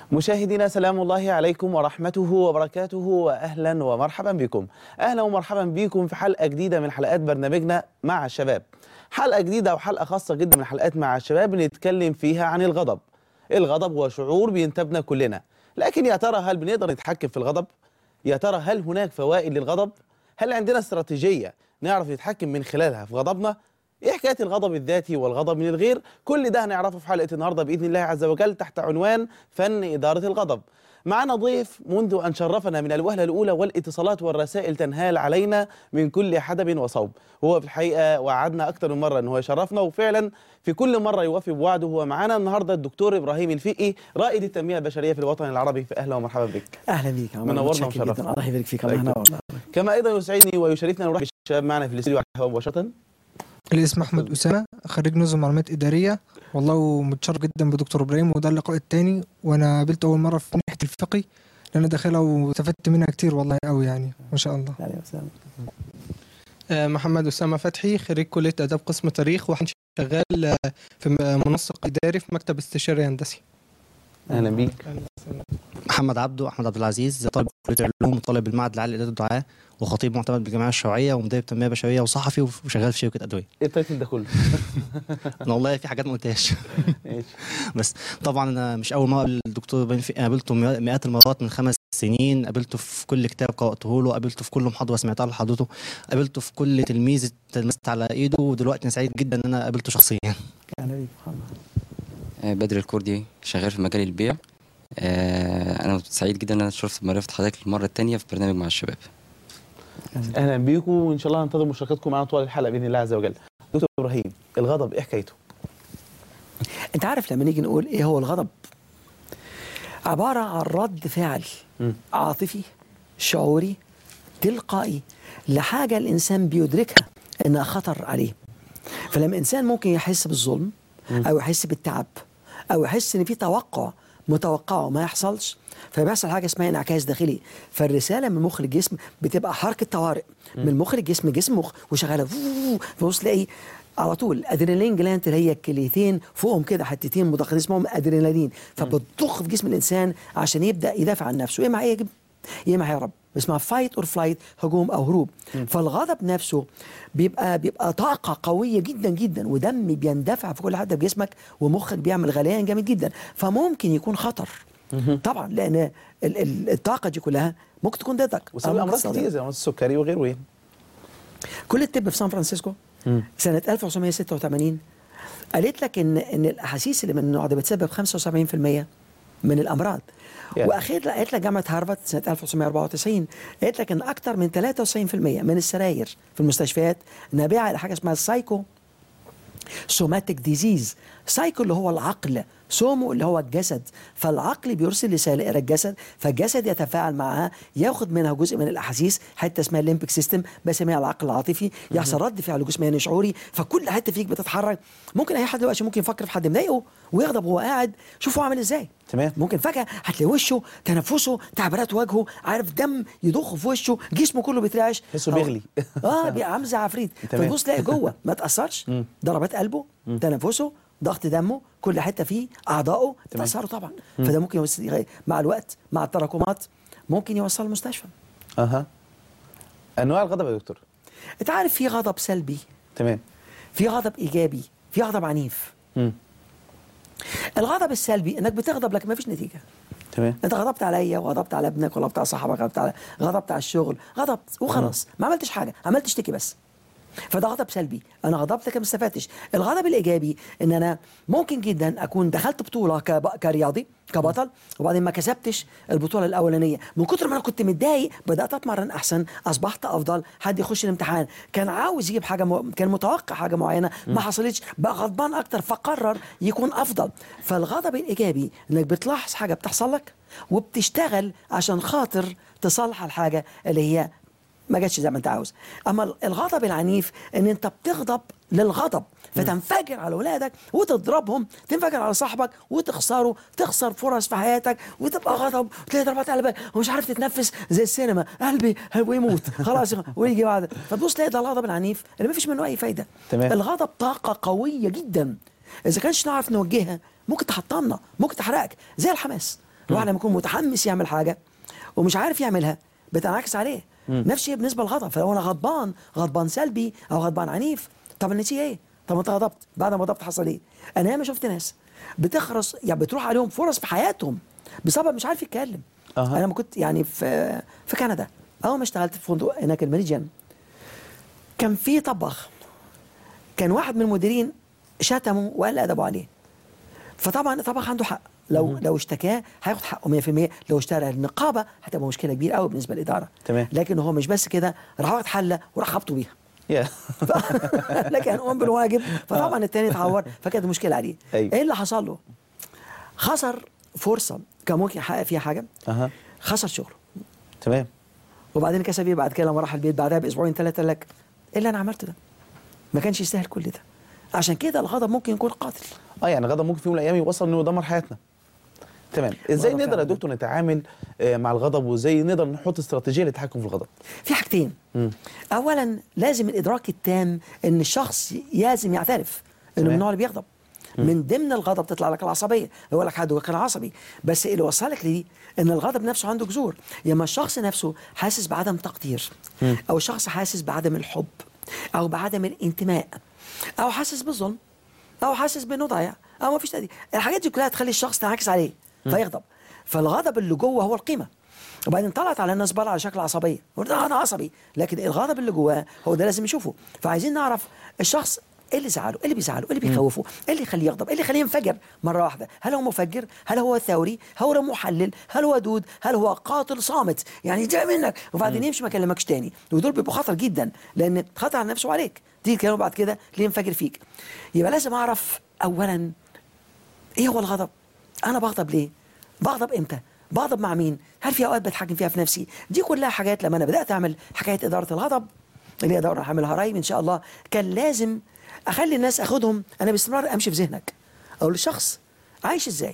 مشاهدينا سلام الله عليكم ورحمته وبركاته واهلا ومرحبا بكم. اهلا ومرحبا بكم في حلقه جديده من حلقات برنامجنا مع الشباب. حلقه جديده وحلقه خاصه جدا من حلقات مع الشباب بنتكلم فيها عن الغضب. الغضب هو شعور بينتابنا كلنا، لكن يا ترى هل بنقدر نتحكم في الغضب؟ يا ترى هل هناك فوائد للغضب؟ هل عندنا استراتيجيه نعرف نتحكم من خلالها في غضبنا؟ ايه حكايه الغضب الذاتي والغضب من الغير كل ده هنعرفه في حلقه النهارده باذن الله عز وجل تحت عنوان فن اداره الغضب معنا ضيف منذ ان شرفنا من الوهله الاولى والاتصالات والرسائل تنهال علينا من كل حدب وصوب هو في الحقيقه وعدنا اكثر من مره ان هو يشرفنا وفعلا في كل مره يوفي بوعده هو معانا النهارده الدكتور ابراهيم الفقي رائد التنميه البشريه في الوطن العربي فاهلا ومرحبا بك اهلا بيك عمر منورنا متشكر ومشرفنا. جدا الله يبارك فيك الله الله ينورنا كما ايضا يسعدني ويشرفنا ان نرحب بالشباب معنا في الاستوديو على الهواء مباشره الاسم احمد اسامه خريج نظم معلومات اداريه والله متشرف جدا بدكتور ابراهيم وده اللقاء الثاني وانا قابلته اول مره في ناحيه الفقه لان أنا داخلها واستفدت منها كتير والله قوي يعني ما شاء الله أهلا وسهلا. آه، محمد أسامة فتحي خريج كلية آداب قسم تاريخ وحاليا شغال آه، في م- منسق إداري في مكتب استشاري هندسي اهلا بيك محمد عبده احمد عبد العزيز طالب كليه علوم وطالب المعهد العالي لاداره الدعاء وخطيب معتمد بالجمعيه الشرعيه ومدرب تنميه بشريه وصحفي وشغال في شركه ادويه ايه التايتل ده كله انا والله في حاجات ما قلتهاش ماشي بس طبعا انا مش اول مره اقابل الدكتور ابراهيم فقي، قابلته مئات مئات المرات من خمس سنين قابلته في كل كتاب قراته له قابلته في كل محاضره سمعتها لحضرته قابلته في كل تلميذ تلمست على ايده ودلوقتي انا سعيد جدا ان انا قابلته شخصيا اهلا بيك محمد آه، بدر الكردي شغال في مجال البيع آه، انا سعيد جدا ان انا اتشرفت بمعرفه حضرتك المره الثانيه في برنامج مع الشباب اهلا بيكم وان شاء الله ننتظر مشاركتكم معنا طوال الحلقه باذن الله عز وجل دكتور ابراهيم الغضب ايه حكايته انت عارف لما نيجي نقول ايه هو الغضب عباره عن رد فعل مم. عاطفي شعوري تلقائي لحاجه الانسان بيدركها انها خطر عليه فلما انسان ممكن يحس بالظلم او يحس بالتعب او يحس ان في توقع متوقعه ما يحصلش فبيحصل حاجه اسمها انعكاس داخلي فالرساله من مخ للجسم بتبقى حركه طوارئ من مخ للجسم جسم مخ وشغاله فبص تلاقي على طول ادرينالين جلاند اللي هي الكليتين فوقهم كده حتتين مضخين اسمهم ادرينالين فبتضخ في جسم الانسان عشان يبدا يدافع عن نفسه يا اما هيجب يا اما هيهرب اسمها فايت اور فلايت هجوم او هروب فالغضب نفسه بيبقى بيبقى طاقه قويه جدا جدا ودم بيندفع في كل حته في جسمك ومخك بيعمل غليان جامد جدا فممكن يكون خطر طبعا لان ال- ال- الطاقه دي كلها ممكن تكون ضدك أو وسبب ممكن امراض تصطدم. كتير زي مرض السكري وغيره ايه كل الطب في سان فرانسيسكو سنة 1986 قالت لك ان ان الاحاسيس اللي من النوع ده بتسبب 75% من الامراض يعني. واخيرا قالت لك جامعه هارفارد سنه 1994 قالت لك ان اكثر من 93% من السراير في المستشفيات نابعه لحاجه اسمها السايكو سوماتيك ديزيز سايكو اللي هو العقل سومو اللي هو الجسد فالعقل بيرسل رساله الى الجسد فالجسد يتفاعل معها ياخد منها جزء من الاحاسيس حته اسمها الليمبك سيستم بسميها العقل العاطفي يحصل رد فعل جسماني شعوري فكل حته فيك بتتحرك ممكن اي حد دلوقتي ممكن يفكر في حد مضايقه ويغضب وهو قاعد شوف هو عامل ازاي تمام. ممكن فجاه هتلاقي وشه تنفسه تعبيرات وجهه عارف دم يضخ في وشه جسمه كله بيترعش تحسه أو- بيغلي. اه بيبقى عامل زي عفريت تمام. فتبص تلاقي جوه ما تاثرش ضربات قلبه تنفسه ضغط دمه كل حته فيه اعضائه تمام. تاثروا طبعا فده ممكن يوصل يغير- مع الوقت مع التراكمات ممكن يوصل المستشفى اها انواع الغضب يا دكتور انت عارف في غضب سلبي تمام في غضب ايجابي في غضب عنيف مم. الغضب السلبي انك بتغضب لكن ما فيش نتيجه تمام انت غضبت عليا وغضبت على ابنك وغضبت على صاحبك غضبت على غضبت على الشغل غضبت وخلاص ما عملتش حاجه عملت تشتكي بس فده غضب سلبي انا غضبت لكن ما استفدتش الغضب الايجابي ان انا ممكن جدا اكون دخلت بطوله كب... كرياضي كبطل وبعدين ما كسبتش البطوله الاولانيه من كتر ما انا كنت متضايق بدات اتمرن احسن اصبحت افضل حد يخش الامتحان كان عاوز يجيب حاجه م... كان متوقع حاجه معينه ما حصلتش بقى غضبان اكتر فقرر يكون افضل فالغضب الايجابي انك بتلاحظ حاجه بتحصل لك وبتشتغل عشان خاطر تصلح الحاجه اللي هي ما جاتش زي ما انت عاوز اما الغضب العنيف ان انت بتغضب للغضب فتنفجر على اولادك وتضربهم تنفجر على صاحبك وتخسره تخسر فرص في حياتك وتبقى غضب وتلاقي ضربات قلبك ومش عارف تتنفس زي السينما قلبي ويموت خلاص ويجي بعد فتبص تلاقي ده الغضب العنيف اللي ما فيش منه اي فايده تمام. الغضب طاقه قويه جدا اذا كانش نعرف نوجهها ممكن تحطمنا ممكن تحرقك زي الحماس الواحد لما يكون متحمس يعمل حاجه ومش عارف يعملها بتنعكس عليه نفس الشيء بالنسبه للغضب فلو انا غضبان غضبان سلبي او غضبان عنيف طب النتيجه ايه؟ طب انت غضبت بعد ما غضبت حصل ايه؟ انا ياما شفت ناس بتخرس يعني بتروح عليهم فرص في حياتهم بسبب مش عارف يتكلم أها. انا لما كنت يعني في في كندا اول ما اشتغلت في فندق هناك المانيجيان كان في طباخ كان واحد من المديرين شتمه وقال ادبه عليه فطبعا الطباخ عنده حق لو لو اشتكاه هياخد حقه 100% لو اشترى النقابه هتبقى مشكله كبيره قوي بالنسبه للاداره تمام. لكن هو مش بس كده راح واخد حله وراح خبطه بيها يا ف- لكن قام بالواجب فطبعا التاني اتعور فكانت مشكله عليه أيوة. ايه اللي حصل له؟ خسر فرصه كان ممكن يحقق فيها حاجه اها خسر شغله تمام وبعدين كسب ايه بعد كده لما راح البيت بعدها باسبوعين ثلاثه لك ايه اللي انا عملته ده؟ ما كانش يستاهل كل ده عشان كده الغضب ممكن يكون قاتل اه يعني غضب ممكن في يوم من الايام يوصل انه يدمر حياتنا تمام ازاي الغضب نقدر يا فعلاً. دكتور نتعامل آه، مع الغضب وازاي نقدر نحط استراتيجيه للتحكم في الغضب في حاجتين مم. اولا لازم الادراك التام ان الشخص لازم يعترف انه من تمام. النوع اللي بيغضب من ضمن الغضب تطلع لك العصبيه يقول لك حد كان عصبي بس اللي وصلك لدي ان الغضب نفسه عنده جذور لما الشخص نفسه حاسس بعدم تقدير او الشخص حاسس بعدم الحب او بعدم الانتماء او حاسس بالظلم او حاسس بانه ضايع او ما فيش تقدير الحاجات دي كلها تخلي الشخص تنعكس عليه فيغضب فالغضب اللي جوه هو القيمه وبعدين طلعت على الناس بره على شكل عصبيه قلت آه انا عصبي لكن الغضب اللي جواه هو ده لازم يشوفه فعايزين نعرف الشخص ايه اللي زعله ايه اللي بيزعله ايه اللي بيخوفه ايه اللي يخليه يغضب ايه اللي يخليه ينفجر مره واحده هل هو مفجر هل هو ثوري هل هو محلل هل هو دود هل هو قاتل صامت يعني جاي منك وبعدين يمشي ما يكلمكش تاني ودول بيبقوا خطر جدا لان خطر على نفسه وعليك تيجي تكلمه بعد كده ليه ينفجر فيك يبقى لازم اعرف اولا ايه هو الغضب انا بغضب ليه بغضب امتى بغضب مع مين هل في اوقات بتحكم فيها في نفسي دي كلها حاجات لما انا بدات اعمل حكايه اداره الغضب اللي هي دوره هعملها قريب ان شاء الله كان لازم اخلي الناس اخدهم انا باستمرار امشي في ذهنك اقول للشخص عايش ازاي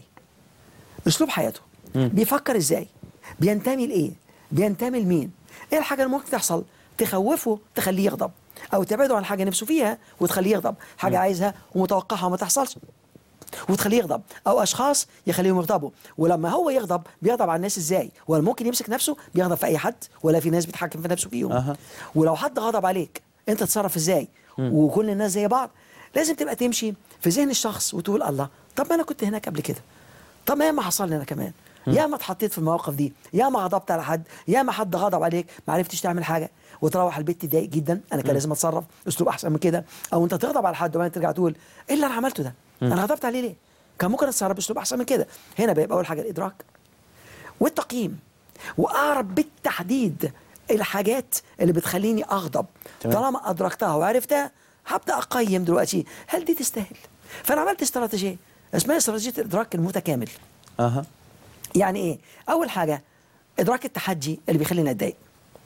اسلوب حياته بيفكر ازاي بينتمي لايه بينتمي لمين ايه الحاجه اللي ممكن تحصل تخوفه تخليه يغضب او تبعده عن حاجه نفسه فيها وتخليه يغضب حاجه عايزها ومتوقعها وما تحصلش وتخليه يغضب او اشخاص يخليهم يغضبوا ولما هو يغضب بيغضب على الناس ازاي ولا ممكن يمسك نفسه بيغضب في اي حد ولا في ناس بتحكم في نفسه فيهم أها. ولو حد غضب عليك انت تتصرف ازاي وكل الناس زي بعض لازم تبقى تمشي في ذهن الشخص وتقول الله طب ما انا كنت هناك قبل كده طب ما ياما حصل لي انا كمان يا ما اتحطيت في المواقف دي يا ما غضبت على حد يا ما حد غضب عليك ما عرفتش تعمل حاجه وتروح البيت تضايق جدا انا كان لازم اتصرف اسلوب احسن من كده او انت تغضب على حد وبعدين ترجع تقول ايه اللي انا عملته ده انا غضبت عليه ليه كان ممكن اتصرف باسلوب احسن من كده هنا بيبقى اول حاجه الادراك والتقييم واعرف بالتحديد الحاجات اللي بتخليني اغضب تمام. طالما ادركتها وعرفتها هبدا اقيم دلوقتي هل دي تستاهل فانا عملت استراتيجيه اسمها استراتيجيه الادراك المتكامل اها يعني ايه اول حاجه ادراك التحدي اللي بيخلينا نتضايق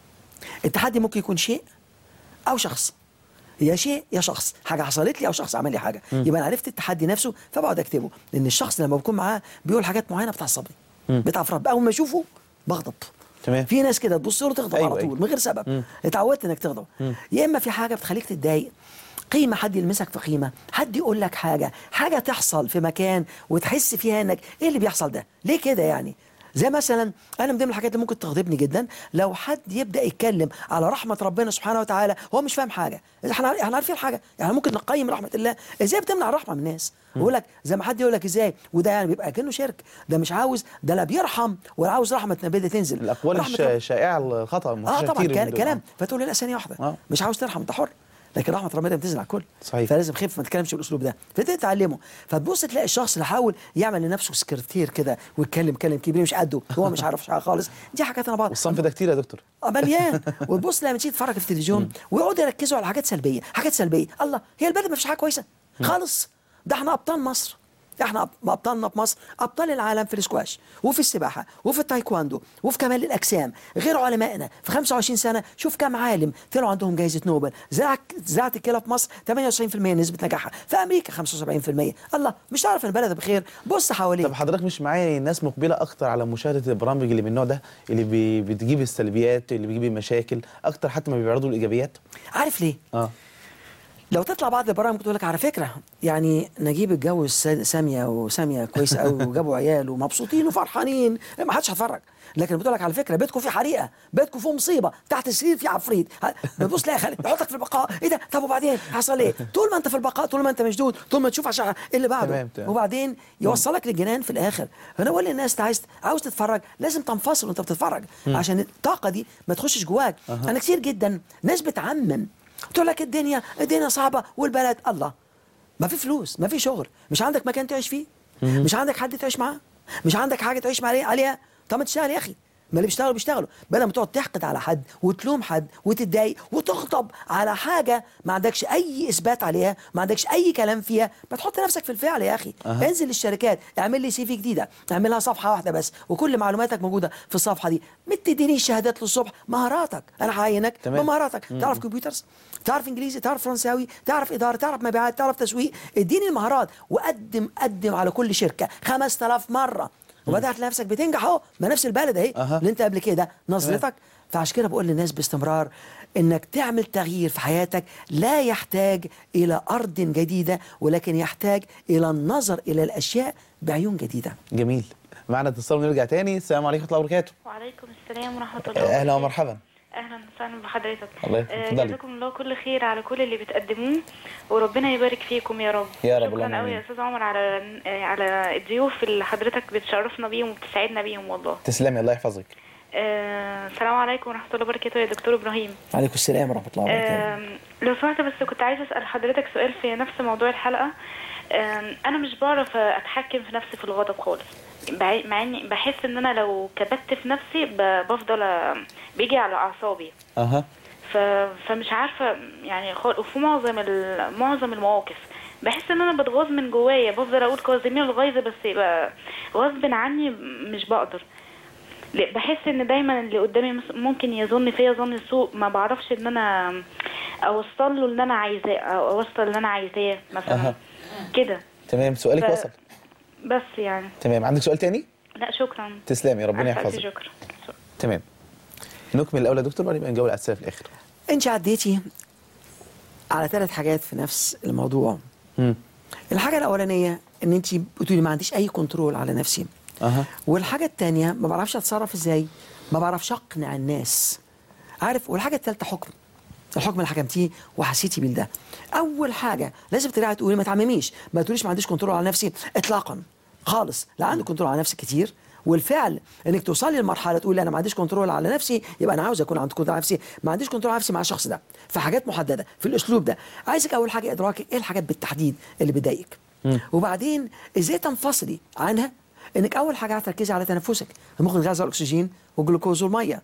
التحدي ممكن يكون شيء او شخص يا شيء يا شخص حاجه حصلت لي او شخص عمل لي حاجه يبقى انا عرفت التحدي نفسه فبقعد اكتبه لان الشخص لما بكون معاه بيقول حاجات معينه بتعصبني بتعفرت اول ما اشوفه بغضب تمام. في ناس كده تبص له تغضب أيوة، على طول أيوة. من غير سبب اتعودت انك تغضب يا اما في حاجه بتخليك تتضايق قيمه حد يلمسك في قيمه حد يقول لك حاجه حاجه تحصل في مكان وتحس فيها انك ايه اللي بيحصل ده ليه كده يعني زي مثلا انا من ضمن الحاجات اللي ممكن تغضبني جدا لو حد يبدا يتكلم على رحمه ربنا سبحانه وتعالى هو مش فاهم حاجه احنا احنا عارفين حاجه يعني ممكن نقيم رحمه الله ازاي بتمنع الرحمه من الناس يقول لك زي ما حد يقول لك ازاي وده يعني بيبقى كانه شرك ده مش عاوز ده لا بيرحم ولا عاوز رحمه نبيه تنزل الاقوال رحمة الش- الشائعه الخطا اه منتشرة طبعا كتير كان من دول. كلام فتقول له لا ثانيه واحده آه. مش عاوز ترحم انت حر لكن رحمه ربنا بتنزل على الكل صحيح. فلازم خف ما تتكلمش بالاسلوب ده فتبتدي تعلمه فتبص تلاقي الشخص اللي حاول يعمل لنفسه سكرتير كده ويتكلم كلام كبير مش قده هو مش عارف حاجه خالص دي حاجات انا بعض والصنف ده كتير يا دكتور آه، مليان وتبص لما تيجي تتفرج في التلفزيون ويقعدوا يركزوا على حاجات سلبيه حاجات سلبيه الله هي البلد ما فيش حاجه كويسه خالص ده احنا ابطال مصر احنا أب- ابطالنا في مصر ابطال العالم في الاسكواش وفي السباحه وفي التايكواندو وفي كمال الاجسام غير علمائنا في 25 سنه شوف كم عالم طلعوا عندهم جائزه نوبل زراعه زراعه الكلى في مصر 98% نسبه نجاحها في امريكا 75% الله مش تعرف ان البلد بخير بص حواليك طب حضرتك مش معايا ناس مقبله اكتر على مشاهده البرامج اللي من النوع ده اللي بي بتجيب السلبيات اللي بيجيب المشاكل اكتر حتى ما بيعرضوا الايجابيات عارف ليه اه لو تطلع بعض البرامج بتقول لك على فكره يعني نجيب اتجوز سا- ساميه وساميه كويسه قوي وجابوا عيال ومبسوطين وفرحانين ما حدش هيتفرج لكن بتقول لك على فكره بيتكم فيه حريقه بيتكم فيه مصيبه تحت السرير فيه عفريت ه- بتبص تلاقي خالد يحطك في البقاء ايه ده طب وبعدين حصل ايه طول ما انت في البقاء طول ما انت مشدود طول ما تشوف عشان ايه اللي بعده تمام، تمام. وبعدين يوصلك للجنان في الاخر انا بقول للناس انت عايز عاوز تتفرج لازم تنفصل وانت بتتفرج عشان الطاقه دي ما تخشش جواك انا كتير جدا ناس بتعمم تقول لك الدنيا الدنيا صعبه والبلد الله ما في فلوس ما في شغل مش عندك مكان تعيش فيه مش عندك حد تعيش معاه مش عندك حاجه تعيش عليها عليها طب ما تشتغل يا اخي ما اللي بيشتغلوا بيشتغلوا بدل ما تقعد تحقد على حد وتلوم حد وتتضايق وتغضب على حاجه ما عندكش اي اثبات عليها ما عندكش اي كلام فيها ما تحط نفسك في الفعل يا اخي أها. انزل للشركات اعمل لي سي في جديده اعملها صفحه واحده بس وكل معلوماتك موجوده في الصفحه دي ما تدينيش شهادات للصبح مهاراتك انا هعينك تمام. بمهاراتك تعرف كمبيوترز تعرف انجليزي تعرف فرنساوي تعرف اداره تعرف مبيعات تعرف تسويق اديني المهارات وقدم قدم على كل شركه 5000 مره وبدات تلاقي نفسك بتنجح اهو ما نفس البلد اهي أها. اللي انت قبل كده نظرتك فعشان كده بقول للناس باستمرار انك تعمل تغيير في حياتك لا يحتاج الى ارض جديده ولكن يحتاج الى النظر الى الاشياء بعيون جديده جميل معنا اتصال ونرجع تاني السلام عليكم ورحمه الله وبركاته وعليكم السلام ورحمة الله اهلا وبركاته. ومرحبا أهلا وسهلا بحضرتك الله آه، يتفضلي. جزاكم الله كل خير على كل اللي بتقدموه وربنا يبارك فيكم يا رب يا رب، اللهم شكرا قوي آمين. يا أستاذ عمر على آه، على الضيوف اللي حضرتك بتشرفنا بيهم وبتسعدنا بيهم والله تسلمي الله يحفظك آه، السلام عليكم ورحمة الله وبركاته يا دكتور إبراهيم عليكم السلام ورحمه الله وبركاته آم، لو سمحت بس كنت عايزة أسأل حضرتك سؤال في نفس موضوع الحلقة آم، أنا مش بعرف أتحكم في نفسي في الغضب خالص بع- مع إني بحس إن أنا لو كبت في نفسي ب- بفضل آم، بيجي على أعصابي اها ف... فمش عارفة يعني خ- وفي معظم ال... معظم المواقف بحس ان انا بتغاظ من جوايا بفضل اقول كاظمين الغيظ بس يبقى غصب عني مش بقدر ل- بحس ان دايما اللي قدامي مس- ممكن يظن فيا ظن سوء ما بعرفش ان انا اوصل له اللي انا عايزاه او اوصل اللي انا عايزاه مثلا أها. كده تمام سؤالك ف- وصل بس يعني تمام عندك سؤال تاني لا شكرا تسلمي ربنا ألف ألف يحفظك شكرا تمام نكمل الاول يا دكتور وبعدين نبقى نجاوب على الاسئله في الاخر انت عديتي على ثلاث حاجات في نفس الموضوع مم. الحاجه الاولانيه ان انت بتقولي ما عنديش اي كنترول على نفسي اها والحاجه الثانيه ما بعرفش اتصرف ازاي ما بعرفش اقنع الناس عارف والحاجه الثالثه حكم الحكم اللي حكمتيه وحسيتي بيه ده اول حاجه لازم ترجعي تقولي ما تعمميش ما تقوليش ما عنديش كنترول على نفسي اطلاقا خالص لا عندك كنترول على نفسك كتير والفعل انك توصلي لمرحله تقولي انا ما عنديش كنترول على نفسي يبقى انا عاوز اكون عندي كنترول على نفسي ما عنديش كنترول على نفسي مع الشخص ده في حاجات محدده في الاسلوب ده عايزك اول حاجه ادراكي ايه الحاجات بالتحديد اللي بتضايقك وبعدين ازاي تنفصلي عنها انك اول حاجه هتركزي على تنفسك المخ بيتغذى على الاكسجين والجلوكوز والميه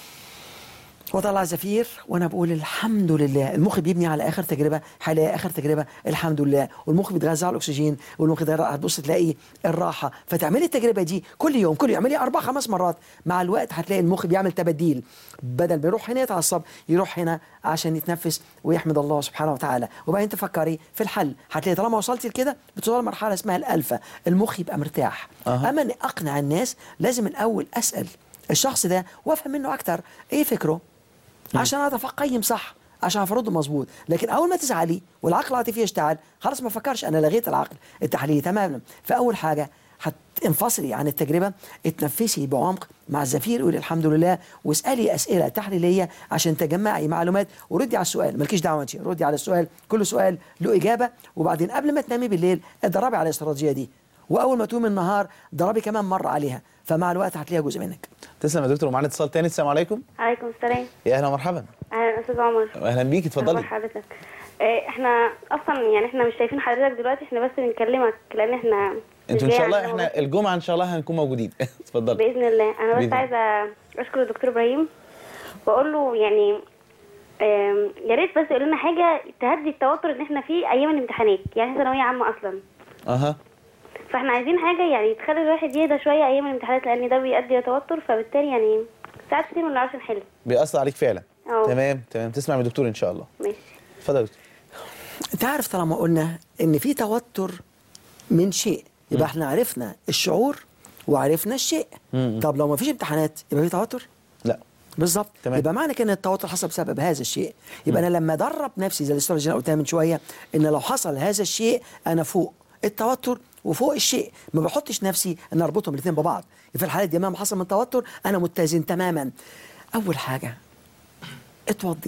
وطلع زفير وانا بقول الحمد لله المخ بيبني على اخر تجربه هلاقي اخر تجربه الحمد لله والمخ بيتغذى على الاكسجين والمخ ده هتبص تلاقي الراحه فتعملي التجربه دي كل يوم كل يوم اعملي اربع خمس مرات مع الوقت هتلاقي المخ بيعمل تبديل بدل ما يروح هنا يتعصب يروح هنا عشان يتنفس ويحمد الله سبحانه وتعالى وبعدين تفكري في الحل هتلاقي طالما وصلتي لكده بتوصلي لمرحله اسمها الالفا المخ يبقى مرتاح أها. اما اني اقنع الناس لازم الاول اسال الشخص ده وافهم منه اكتر ايه فكره عشان اعرف اقيم صح عشان اعرف ارد مظبوط لكن اول ما تزعلي والعقل العاطفي يشتغل خلاص ما فكرش انا لغيت العقل التحليلي تماما فاول حاجه هتنفصلي عن التجربه اتنفسي بعمق مع الزفير قولي الحمد لله واسالي اسئله تحليليه عشان تجمعي معلومات وردي على السؤال مالكيش دعوه انت ردي على السؤال كل سؤال له اجابه وبعدين قبل ما تنامي بالليل اتدربي على الاستراتيجيه دي واول ما تقومي النهار ضربي كمان مره عليها فمع الوقت هتلاقيها جزء منك تسلم يا دكتور ومعانا اتصال تاني السلام عليكم عليكم السلام يا اهلا ومرحبا اهلا استاذ عمر اهلا بيكي أخبار اتفضلي حضرتك آه، احنا اصلا يعني احنا مش شايفين حضرتك دلوقتي احنا بس بنكلمك لان احنا انتوا ان مش شاء الله جاي عندنا احنا الجمعه ان شاء الله هنكون موجودين اتفضلي باذن الله انا بإذن بس عايزه اشكر الدكتور ابراهيم واقول له يعني آم، يا ريت بس يقول لنا حاجه تهدي التوتر اللي احنا فيه ايام الامتحانات يعني إحنا ثانويه عامه اصلا اها فاحنا عايزين حاجه يعني تخلي الواحد يهدى شويه ايام الامتحانات لان ده بيؤدي لتوتر فبالتالي يعني ساعات كتير ما بنعرفش نحل بيأثر عليك فعلا أه. تمام تمام تسمع من الدكتور ان شاء الله ماشي اتفضل يا دكتور انت عارف طالما قلنا ان في توتر من شيء يبقى احنا عرفنا الشعور وعرفنا الشيء مم. طب لو ما فيش امتحانات يبقى في توتر لا بالظبط تمام. يبقى معنى كده ان التوتر حصل بسبب هذا الشيء يبقى انا لما ادرب نفسي زي الاستراتيجيه اللي قلتها من شويه ان لو حصل هذا الشيء انا فوق التوتر وفوق الشيء ما بحطش نفسي ان اربطهم الاثنين ببعض في الحالات دي مهما حصل من توتر انا متزن تماما اول حاجه اتوضي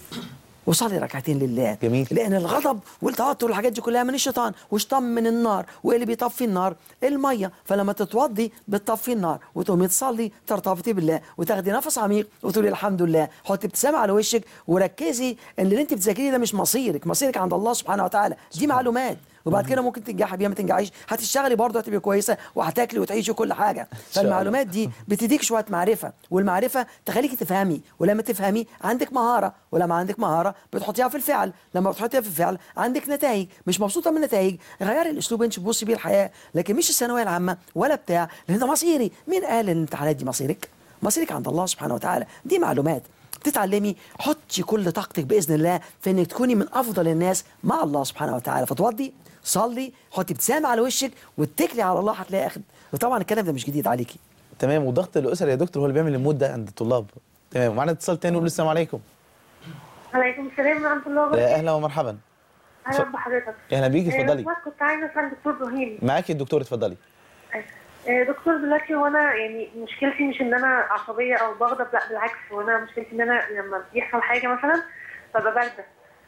وصلي ركعتين لله جميل. لان الغضب والتوتر والحاجات دي كلها من الشيطان والشيطان من النار وايه اللي بيطفي النار الميه فلما تتوضي بتطفي النار وتقومي تصلي ترتبطي بالله وتاخدي نفس عميق وتقولي الحمد لله حطي ابتسامه على وشك وركزي ان اللي انت بتذاكريه ده مش مصيرك مصيرك عند الله سبحانه وتعالى دي معلومات وبعد كده ممكن تنجحي بيها ما تنجحيش هتشتغلي برضه هتبقي كويسه وهتاكلي وتعيشي كل حاجه فالمعلومات دي بتديك شويه معرفه والمعرفه تخليكي تفهمي ولما تفهمي عندك مهاره ولما عندك مهاره بتحطيها في الفعل لما بتحطيها في الفعل عندك نتائج مش مبسوطه من النتائج غيري الاسلوب انت تبصي بيه الحياه لكن مش الثانويه العامه ولا بتاع لان ده مصيري مين قال ان الامتحانات دي مصيرك مصيرك عند الله سبحانه وتعالى دي معلومات تتعلمي حطي كل طاقتك باذن الله في انك تكوني من افضل الناس مع الله سبحانه وتعالى فتوضي صلي حطي ابتسامه على وشك واتكلي على الله هتلاقي اخد وطبعا الكلام ده مش جديد عليكي تمام والضغط الاسري يا دكتور هو اللي بيعمل المود ده عند الطلاب تمام ومعانا اتصال تاني نقول السلام عليكم عليكم السلام ورحمة الله يا وبركاته اهلا ومرحبا أهلا بحضرتك اهلا بيكي آه، اتفضلي بس كنت عايزة أسأل دكتور إبراهيم معاكي الدكتور اتفضلي آه، دكتور دلوقتي وأنا يعني مشكلتي مش إن أنا عصبية أو بغضب لا بالعكس وأنا مشكلتي إن أنا لما بيحصل حاجة مثلا ببقى باردة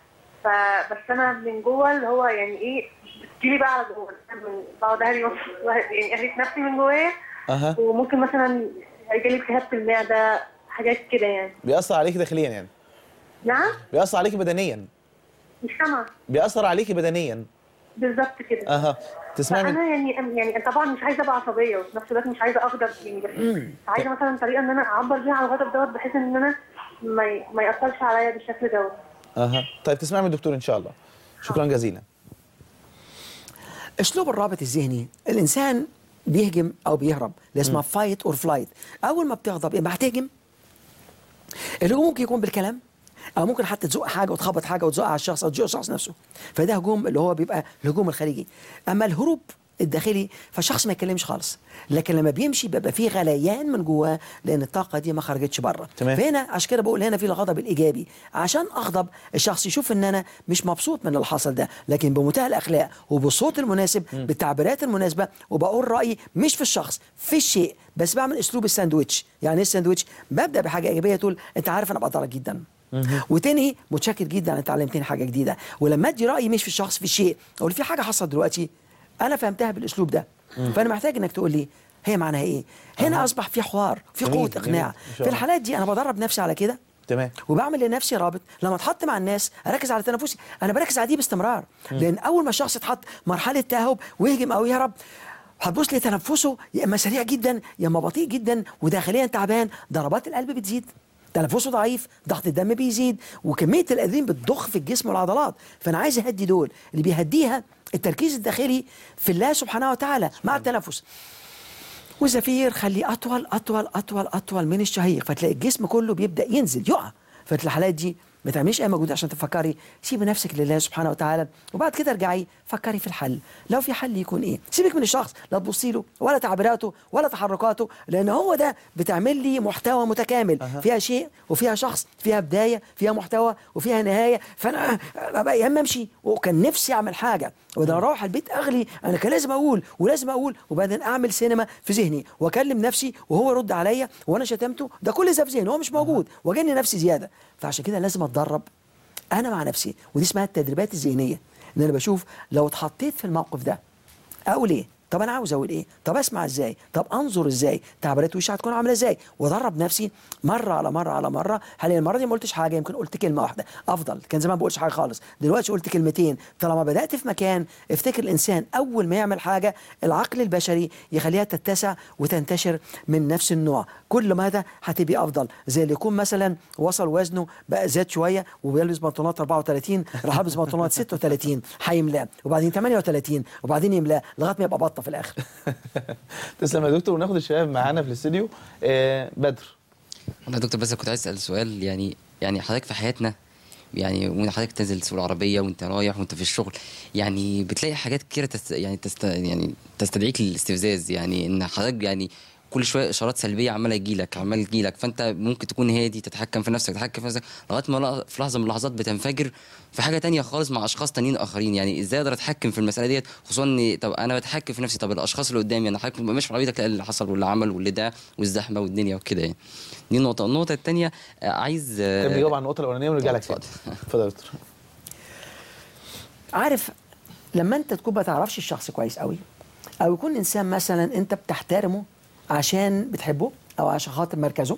فبس أنا من جوه اللي هو يعني إيه بتجيلي بقى على جوه أنا من- بقعد أهري يعني أهري نفسي من جوايا اها وممكن مثلا يجيلي التهاب في المعدة حاجات كده يعني بيأثر عليكي داخليا يعني نعم بيأثر عليكي بدنيا مش سامعة بيأثر عليكي بدنيا بالظبط كده اها تسمعي من فانا يعني يعني طبعا مش عايزه ابقى عصبيه وفي نفس الوقت مش عايزه اغضب يعني بس عايزه مثلا طريقه ان انا اعبر بيها عن الغضب دوت بحيث ان انا ما ي- ما ياثرش عليا بالشكل دوت اها طيب تسمعي من الدكتور ان شاء الله شكرا جزيلا اسلوب الرابط الذهني الانسان بيهجم او بيهرب اللي اسمها فايت اور فلايت اول ما بتغضب يبقى هتهجم الهجوم ممكن يكون بالكلام او ممكن حتى تزق حاجه وتخبط حاجه وتزق على الشخص او تزق الشخص نفسه فده هجوم اللي هو بيبقى الهجوم الخارجي اما الهروب الداخلي فالشخص ما يتكلمش خالص لكن لما بيمشي بيبقى فيه غليان من جواه لان الطاقه دي ما خرجتش بره تمام. فهنا عشان كده بقول هنا في الغضب الايجابي عشان اغضب الشخص يشوف ان انا مش مبسوط من اللي حصل ده لكن بمنتهى الاخلاق وبالصوت المناسب بالتعبيرات المناسبه وبقول رايي مش في الشخص في الشيء بس بعمل اسلوب الساندوتش يعني ايه الساندوتش ببدا بحاجه ايجابيه تقول انت عارف انا بقدرك جدا وتنهي متشكر جدا انت علمتني حاجه جديده ولما ادي رايي مش في الشخص في الشيء اقول في حاجه حصلت دلوقتي انا فهمتها بالاسلوب ده فانا محتاج انك تقول لي هي معناها ايه هنا اصبح في حوار في جميل، قوه جميل. اقناع إن شاء في الله. الحالات دي انا بدرب نفسي على كده تمام وبعمل لنفسي رابط لما اتحط مع الناس اركز على تنفسي انا بركز على دي باستمرار لان اول ما الشخص يتحط مرحله تاهب ويهجم او يهرب هتبص لي تنفسه يا اما سريع جدا يا اما بطيء جدا وداخليا تعبان ضربات القلب بتزيد تنفسه ضعيف ضغط الدم بيزيد وكميه الادرينالين بتضخ في الجسم والعضلات فانا عايز اهدي دول اللي بيهديها التركيز الداخلي في الله سبحانه وتعالى مع التنفس والزفير خليه اطول اطول اطول اطول من الشهيق فتلاقي الجسم كله بيبدا ينزل يقع ففي الحالات دي ما تعمليش اي مجهود عشان تفكري سيبي نفسك لله سبحانه وتعالى وبعد كده ارجعي فكري في الحل لو في حل يكون ايه سيبك من الشخص لا تبصي له ولا تعبيراته ولا تحركاته لان هو ده بتعمل لي محتوى متكامل فيها شيء وفيها شخص فيها بدايه فيها محتوى وفيها نهايه فانا ببقى يا اما امشي وكان نفسي اعمل حاجه وده اروح البيت اغلي انا كان لازم اقول ولازم اقول وبعدين اعمل سينما في ذهني واكلم نفسي وهو يرد عليا وانا شتمته ده كل ده في ذهني هو مش موجود واجني نفسي زياده فعشان كده لازم اتدرب انا مع نفسي ودي اسمها التدريبات الذهنيه ان انا بشوف لو اتحطيت في الموقف ده اقول ايه طب انا عاوز اقول ايه طب اسمع ازاي طب انظر ازاي تعبيرات وشي هتكون عامله ازاي وادرب نفسي مره على مره على مره هل المره دي ما قلتش حاجه يمكن قلت كلمه واحده افضل كان زمان ما بقولش حاجه خالص دلوقتي قلت كلمتين طالما بدات في مكان افتكر الانسان اول ما يعمل حاجه العقل البشري يخليها تتسع وتنتشر من نفس النوع كل ماذا هتبقى افضل زي اللي يكون مثلا وصل وزنه بقى زاد شويه وبيلبس بنطلونات 34 راح يلبس بنطلونات 36 هيملاه وبعدين 38 وبعدين يملاه لغايه ما يبقى بطه في الاخر تسلم يا دكتور وناخد الشباب معانا في الاستوديو آه بدر والله يا دكتور بس كنت عايز اسال سؤال يعني يعني حضرتك في حياتنا يعني وانت حضرتك تنزل تسوق العربيه وانت رايح وانت في الشغل يعني بتلاقي حاجات كتيره تست يعني تست يعني تستدعيك للاستفزاز يعني ان حضرتك يعني كل شويه اشارات سلبيه عماله تجيلك عمال تجيلك فانت ممكن تكون هادي تتحكم في نفسك تتحكم في نفسك لغايه ما لا- في لحظه من اللحظات بتنفجر في حاجه تانية خالص مع اشخاص تانيين اخرين يعني ازاي اقدر اتحكم في المساله ديت خصوصا ان طب انا بتحكم في نفسي طب الاشخاص اللي قدامي انا حضرتك ماشي في عربيتك تلاقي اللي حصل واللي عمل واللي ده والزحمه والدنيا وكده يعني دي نقطه النقطه الثانيه عايز آه، تحب نجاوب على النقطه الاولانيه ونرجع لك تاني اتفضل يا دكتور عارف لما انت تكون ما تعرفش الشخص كويس قوي او يكون انسان مثلا انت بتحترمه عشان بتحبه او عشان خاطر مركزه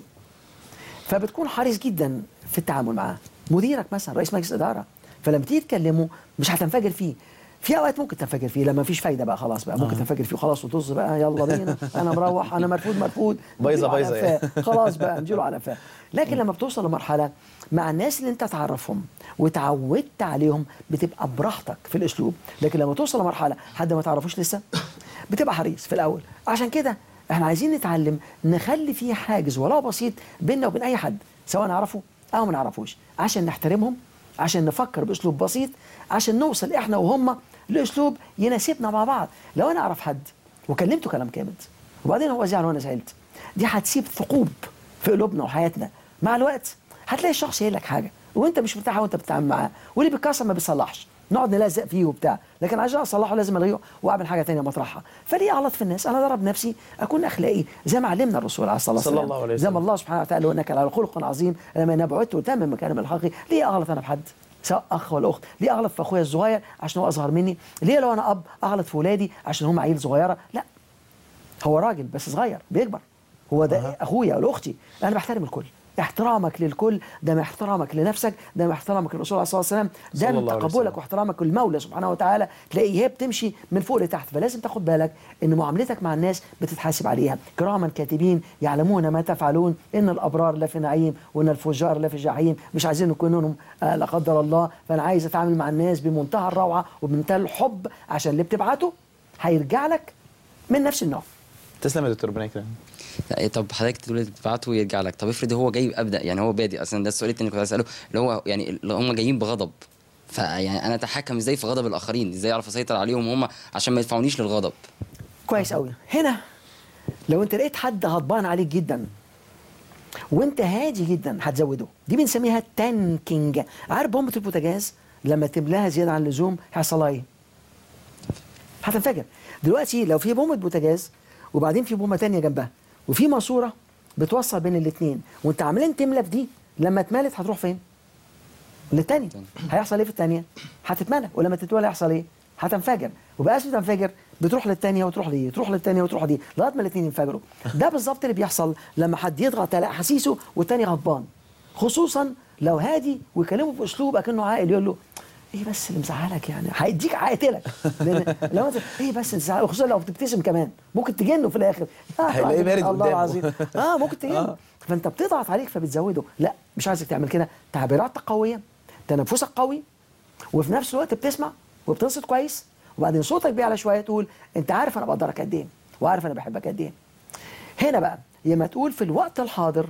فبتكون حريص جدا في التعامل معاه مديرك مثلا رئيس مجلس اداره فلما تيجي تكلمه مش هتنفجر فيه في اوقات ممكن تنفجر فيه لما مفيش فايده بقى خلاص بقى ممكن تنفجر فيه خلاص وطز بقى يلا بينا انا مروح انا مرفوض مرفوض بايظة نديله على بايظة يعني. قفاه. خلاص بقى نديله على قفاه لكن لما بتوصل لمرحله مع الناس اللي انت تعرفهم وتعودت عليهم بتبقى براحتك في الاسلوب لكن لما توصل لمرحله حد ما تعرفوش لسه بتبقى حريص في الاول عشان كده احنا عايزين نتعلم نخلي فيه حاجز ولو بسيط بيننا وبين اي حد سواء نعرفه او ما نعرفوش عشان نحترمهم عشان نفكر باسلوب بسيط عشان نوصل احنا وهم لاسلوب يناسبنا مع بعض لو انا اعرف حد وكلمته كلام جامد وبعدين هو زعل وانا زعلت دي هتسيب ثقوب في قلوبنا وحياتنا مع الوقت هتلاقي الشخص يقول لك حاجه وانت مش مرتاح وانت بتتعامل معاه واللي بيتكسر ما بيصلحش نقعد نلزق فيه وبتاع لكن عشان اصلحه لازم الغيه واعمل حاجه ثانيه مطرحها فليه اغلط في الناس انا ضرب نفسي اكون اخلاقي زي ما علمنا الرسول عليه الصلاه صلى والسلام الله عليه زي ما وسلم. الله سبحانه وتعالى وانك على خلق عظيم لما انا بعدت وتمم مكان الحق ليه اغلط انا في حد سواء اخ ولا اخت ليه اغلط في اخويا الصغير عشان هو اصغر مني ليه لو انا اب اغلط في ولادي عشان هم عيل صغيره لا هو راجل بس صغير بيكبر هو ده أه. اخويا ولا اختي انا بحترم الكل احترامك للكل ده من احترامك لنفسك ده من احترامك للرسول عليه الصلاه والسلام ده صلى من الله عليه تقبلك وسلم. واحترامك للمولى سبحانه وتعالى تلاقيه هي بتمشي من فوق لتحت فلازم تاخد بالك ان معاملتك مع الناس بتتحاسب عليها كراما كاتبين يعلمون ما تفعلون ان الابرار لا في نعيم وان الفجار لا في جحيم مش عايزين نكون منهم آه لا قدر الله فانا عايز اتعامل مع الناس بمنتهى الروعه وبمنتهى الحب عشان اللي بتبعته هيرجع لك من نفس النوع تسلم يا دكتور ربنا يكرمك لا إيه طب حضرتك تقول تبعته ويرجع لك طب افرض هو جاي ابدا يعني هو بادئ اصلا ده السؤال التاني اللي كنت اساله اللي هو يعني اللي هم جايين بغضب فيعني انا اتحكم ازاي في غضب الاخرين ازاي اعرف اسيطر عليهم هم عشان ما يدفعونيش للغضب كويس قوي هنا لو انت لقيت حد غضبان عليك جدا وانت هادي جدا هتزوده دي بنسميها تانكينج عارف بومبه البوتاجاز لما تملاها زياده عن اللزوم هيحصل لها ايه؟ هتنفجر دلوقتي لو في بومبه بوتاجاز وبعدين في بومبه تانية جنبها وفي ماسوره بتوصل بين الاثنين وانت عمالين تملى في دي لما اتملت هتروح فين؟ للتانية هيحصل ايه في التانية؟ هتتملى ولما تتملى هيحصل ايه؟ هتنفجر وبقى اسم تنفجر بتروح للتانية وتروح لدي تروح للتانية وتروح لدي لغايه ما الاثنين ينفجروا ده بالظبط اللي بيحصل لما حد يضغط على احاسيسه والتاني غضبان خصوصا لو هادي ويكلمه باسلوب اكنه عاقل يقول له ايه بس اللي مزعلك يعني هيديك هيقتلك لان لو انت ايه بس انت زعلان خصوصا لو بتبتسم كمان ممكن تجنه في الاخر هيلاقيه بارد الله قدامه. العظيم اه ممكن تجنه فانت بتضغط عليك فبتزوده لا مش عايزك تعمل كده تعبيراتك قويه تنفسك قوي وفي نفس الوقت بتسمع وبتنصت كويس وبعدين صوتك بيعلى شويه تقول انت عارف انا بقدرك قد ايه وعارف انا بحبك قد ايه هنا بقى لما تقول في الوقت الحاضر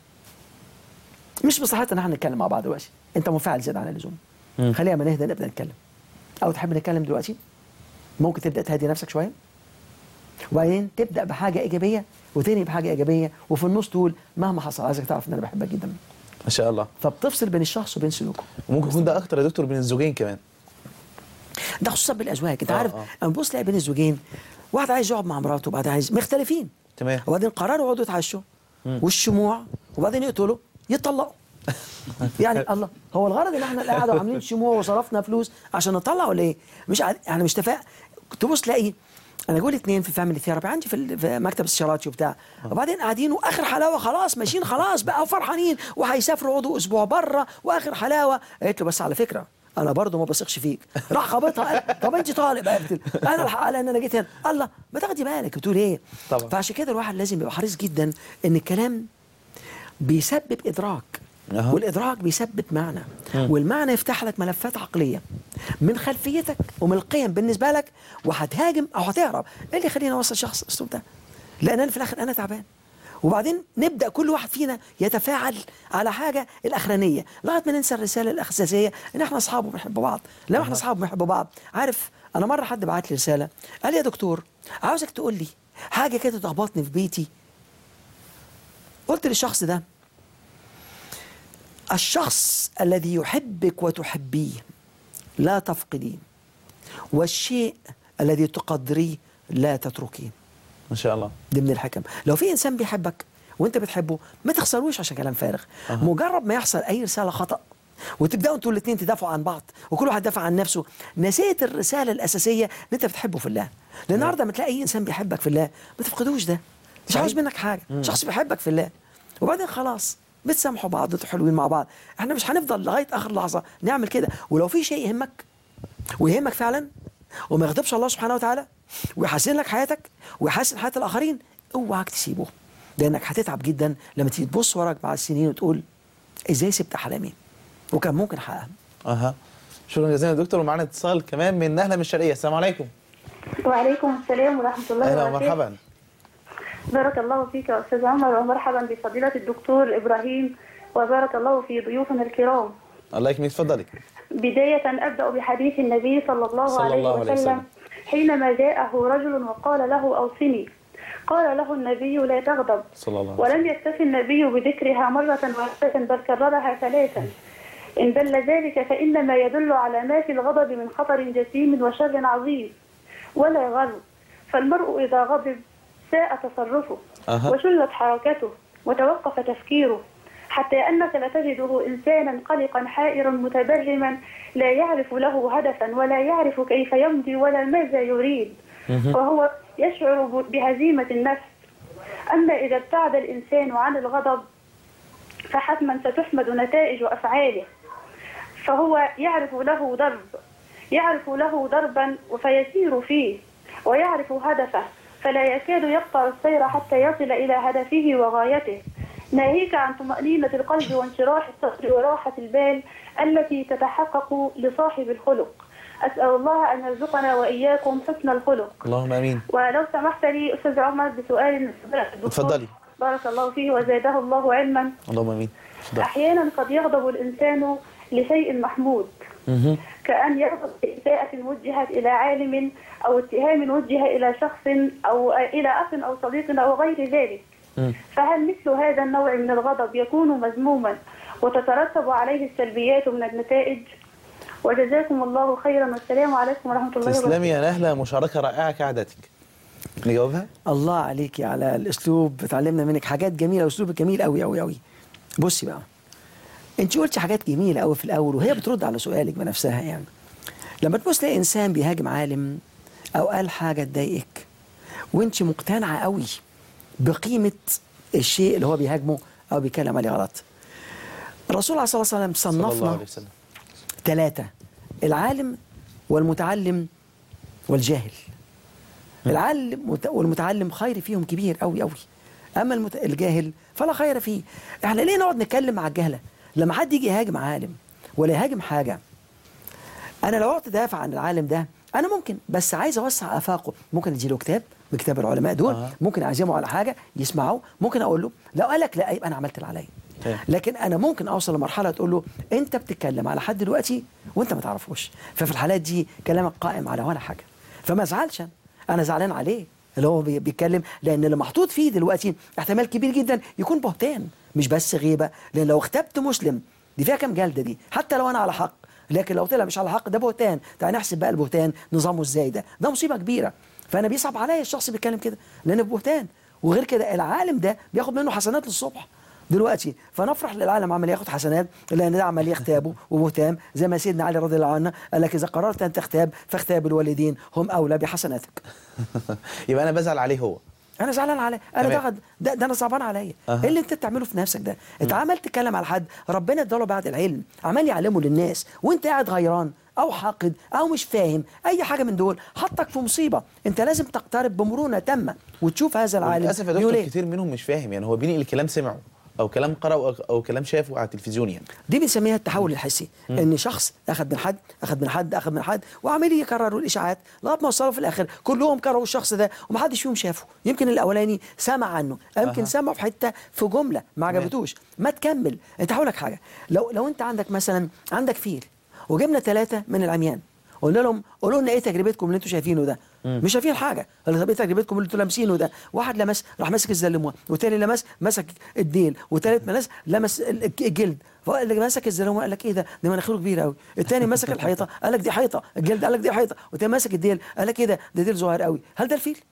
مش بصحتنا ان احنا نتكلم مع بعض دلوقتي انت منفعل زياده عن اللزوم خلينا ما نهدى نبدا نتكلم او تحب نتكلم دلوقتي ممكن تبدا تهدي نفسك شويه وبعدين تبدا بحاجه ايجابيه وتنهي بحاجه ايجابيه وفي النص تقول مهما حصل عايزك تعرف ان انا بحبك جدا ما شاء الله فبتفصل بين الشخص وبين سلوكه وممكن يكون ده اكتر يا دكتور بين الزوجين كمان ده خصوصا بالازواج انت آه، عارف آه. انا ببص تلاقي بين الزوجين واحد عايز يقعد مع مراته وبعد عايز مختلفين تمام وبعدين قرروا يقعدوا يتعشوا والشموع وبعدين يقتلوا يطلقوا يعني الله هو الغرض ان احنا قاعده وعاملين شموع وصرفنا فلوس عشان نطلع ولا ايه؟ مش عاد يعني مش تفاق تبص تلاقي انا جول اتنين في فاميلي ثيرابي عندي في, ال- في مكتب استشاراتي وبتاع وبعدين قاعدين واخر حلاوه خلاص ماشيين خلاص بقى فرحانين وهيسافروا يقعدوا اسبوع بره واخر حلاوه قالت له بس على فكره انا برضه ما بثقش فيك راح خابطها قال طب انت طالق بقى قلت له، انا الحق لان انا جيت هنا الله ما تاخدي بالك بتقول ايه طبعا. فعشان كده الواحد لازم يبقى حريص جدا ان الكلام بيسبب ادراك أها. والادراك بيسبب معنى والمعنى يفتح لك ملفات عقليه من خلفيتك ومن القيم بالنسبه لك وهتهاجم او هتهرب ايه اللي يخليني اوصل شخص الاسلوب ده لان انا في الاخر انا تعبان وبعدين نبدا كل واحد فينا يتفاعل على حاجه الاخرانيه لغايه ما ننسى الرساله الاساسيه ان احنا اصحاب وبنحب بعض لما احنا اصحاب وبنحب بعض عارف انا مره حد بعت لي رساله قال لي يا دكتور عاوزك تقول لي حاجه كده تخبطني في بيتي قلت للشخص ده الشخص الذي يحبك وتحبيه لا تفقديه والشيء الذي تقدريه لا تتركيه ما شاء الله دي من الحكم لو في انسان بيحبك وانت بتحبه ما تخسروش عشان كلام فارغ مجرد ما يحصل اي رساله خطا وتبداوا انتوا الاثنين تدافعوا عن بعض وكل واحد دافع عن نفسه نسيت الرساله الاساسيه ان انت بتحبه في الله لان النهارده لما تلاقي اي انسان بيحبك في الله ما تفقدوش ده مش عاوز منك حاجه شخص بيحبك في الله وبعدين خلاص بتسامحوا بعض انتوا حلوين مع بعض احنا مش هنفضل لغايه اخر لحظه نعمل كده ولو في شيء يهمك ويهمك فعلا وما يغضبش الله سبحانه وتعالى ويحسن لك حياتك ويحسن حياه الاخرين اوعك تسيبه لانك هتتعب جدا لما تيجي تبص وراك مع السنين وتقول ازاي سبت احلامي وكان ممكن احققها اها شكرا جزيلا يا دكتور ومعانا اتصال كمان من نهله من الشرقيه السلام عليكم وعليكم السلام ورحمة الله اهلا وبركاته ومرحبا بارك الله فيك يا أستاذ عمر ومرحبا بفضيلة الدكتور إبراهيم وبارك الله في ضيوفنا الكرام الله يكرمك اتفضلي بداية أبدأ بحديث النبي صلى الله, صلى عليه, الله عليه وسلم وسلم. حينما جاءه رجل وقال له أوصني قال له النبي لا تغضب صلى الله عليه وسلم ولم يكتفي النبي بذكرها مرة واحدة بل كررها ثلاثا إن دل ذلك فإنما يدل على ما في الغضب من خطر جسيم وشر عظيم ولا غرب فالمرء إذا غضب ساء تصرفه أها. وشلت حركته وتوقف تفكيره حتى أنك لتجده إنسانا قلقا حائرا متبرما لا يعرف له هدفا ولا يعرف كيف يمضي ولا ماذا يريد وهو يشعر ب- بهزيمة النفس أما إذا ابتعد الإنسان عن الغضب فحتما ستحمد نتائج أفعاله فهو يعرف له درب يعرف له دربا فيسير فيه ويعرف هدفه فلا يكاد يقطع السير حتى يصل إلى هدفه وغايته ناهيك عن طمأنينة القلب وانشراح الصدر وراحة البال التي تتحقق لصاحب الخلق أسأل الله أن يرزقنا وإياكم حسن الخلق اللهم امين ولو سمحت لي أستاذ عمر بسؤال من فضيلة الدكتور. اتفضلي. بارك الله فيه وزاده الله علما اللهم امين اتفضلي أحيانا قد يغضب الإنسان لشيء محمود مهم. كأن يغضب لإساءة وجهت إلى عالم أو اتهام وجه إلى شخص أو إلى أخ أو صديق أو غير ذلك مم. فهل مثل هذا النوع من الغضب يكون مذموما وتترتب عليه السلبيات من النتائج وجزاكم الله خيرا والسلام عليكم ورحمة الله وبركاته تسلمي يا نهله مشاركه رائعه كعادتك نجاوبها الله عليكي على الاسلوب اتعلمنا منك حاجات جميله واسلوبك جميل قوي قوي قوي بصي بقى انت قلتي حاجات جميله قوي في الاول وهي بترد على سؤالك بنفسها يعني لما تبص تلاقي انسان بيهاجم عالم او قال حاجه تضايقك وانت مقتنعه قوي بقيمه الشيء اللي هو بيهاجمه او بيتكلم عليه غلط الرسول عليه الصلاه والسلام صلى الله صنفنا عليه وسلم ثلاثة العالم والمتعلم والجاهل العالم وت- والمتعلم خير فيهم كبير قوي قوي اما المت... الجاهل فلا خير فيه احنا ليه نقعد نتكلم مع الجهله لما حد يجي يهاجم عالم ولا يهاجم حاجه انا لو قعدت ادافع عن العالم ده انا ممكن بس عايز اوسع افاقه ممكن اديله كتاب من كتاب العلماء دول آه. ممكن اعزمه على حاجه يسمعه ممكن اقول له لو قال لك لا يبقى انا عملت اللي عليا تمام. لكن انا ممكن اوصل لمرحله تقول له انت بتتكلم على حد دلوقتي وانت ما تعرفوش ففي الحالات دي كلامك قائم على ولا حاجه فما ازعلش أنا. انا زعلان عليه اللي هو بي- بيتكلم لان اللي محطوط فيه دلوقتي احتمال كبير جدا يكون بهتان مش بس غيبه لان لو اغتبت مسلم دي فيها كام جلده دي حتى لو انا على حق لكن لو طلع مش على حق ده بهتان تعال نحسب بقى البهتان نظامه ازاي ده ده مصيبه كبيره فانا بيصعب عليا الشخص اللي بيتكلم كده لان بهتان وغير كده العالم ده بياخد منه حسنات للصبح دلوقتي فنفرح للعالم عمال ياخد حسنات لان ده عمال يغتابه ومهتم زي ما سيدنا علي رضي الله عنه قال لك اذا قررت ان تغتاب فاغتاب الوالدين هم اولى بحسناتك يبقى انا بزعل عليه هو انا زعلان عليه انا تمام. ده, غد- ده, ده انا صعبان عليا أها. ايه اللي انت بتعمله في نفسك ده انت عمال تتكلم على حد ربنا اداله بعد العلم عمال يعلمه للناس وانت قاعد غيران او حاقد او مش فاهم اي حاجه من دول حطك في مصيبه انت لازم تقترب بمرونه تامه وتشوف هذا العالم للاسف يا بيقول دكتور إيه. كتير منهم مش فاهم يعني هو بينقل كلام سمعه او كلام قرأه أو- او كلام شافه على التلفزيون يعني دي بنسميها التحول الحسي ان شخص اخذ من حد اخذ من حد اخذ من حد وعمال يكرروا الاشاعات لغايه ما وصلوا في الاخر كلهم كرهوا الشخص ده ومحدش فيهم شافه يمكن الاولاني سمع عنه يمكن أها. سمعه في حته في جمله ما تمام. عجبتوش ما تكمل انت هقول لك حاجه لو لو انت عندك مثلا عندك فيل وجبنا ثلاثه من العميان قلنا لهم قولوا لنا ايه تجربتكم اللي انتوا شايفينه ده مش شايفين حاجه قال طب ايه تجربتكم اللي انتوا لامسينه ده واحد لمس راح ماسك الزلمه والتاني لمس مسك الديل والتالت لمس لمس ال- الجلد فاللي مسك الزلمه قال لك ايه ده ده مناخيره كبيره قوي التاني مسك الحيطه قال لك دي حيطه الجلد قال لك دي حيطه والتاني ماسك الديل قال لك ايه ده ده ديل صغير قوي هل ده الفيل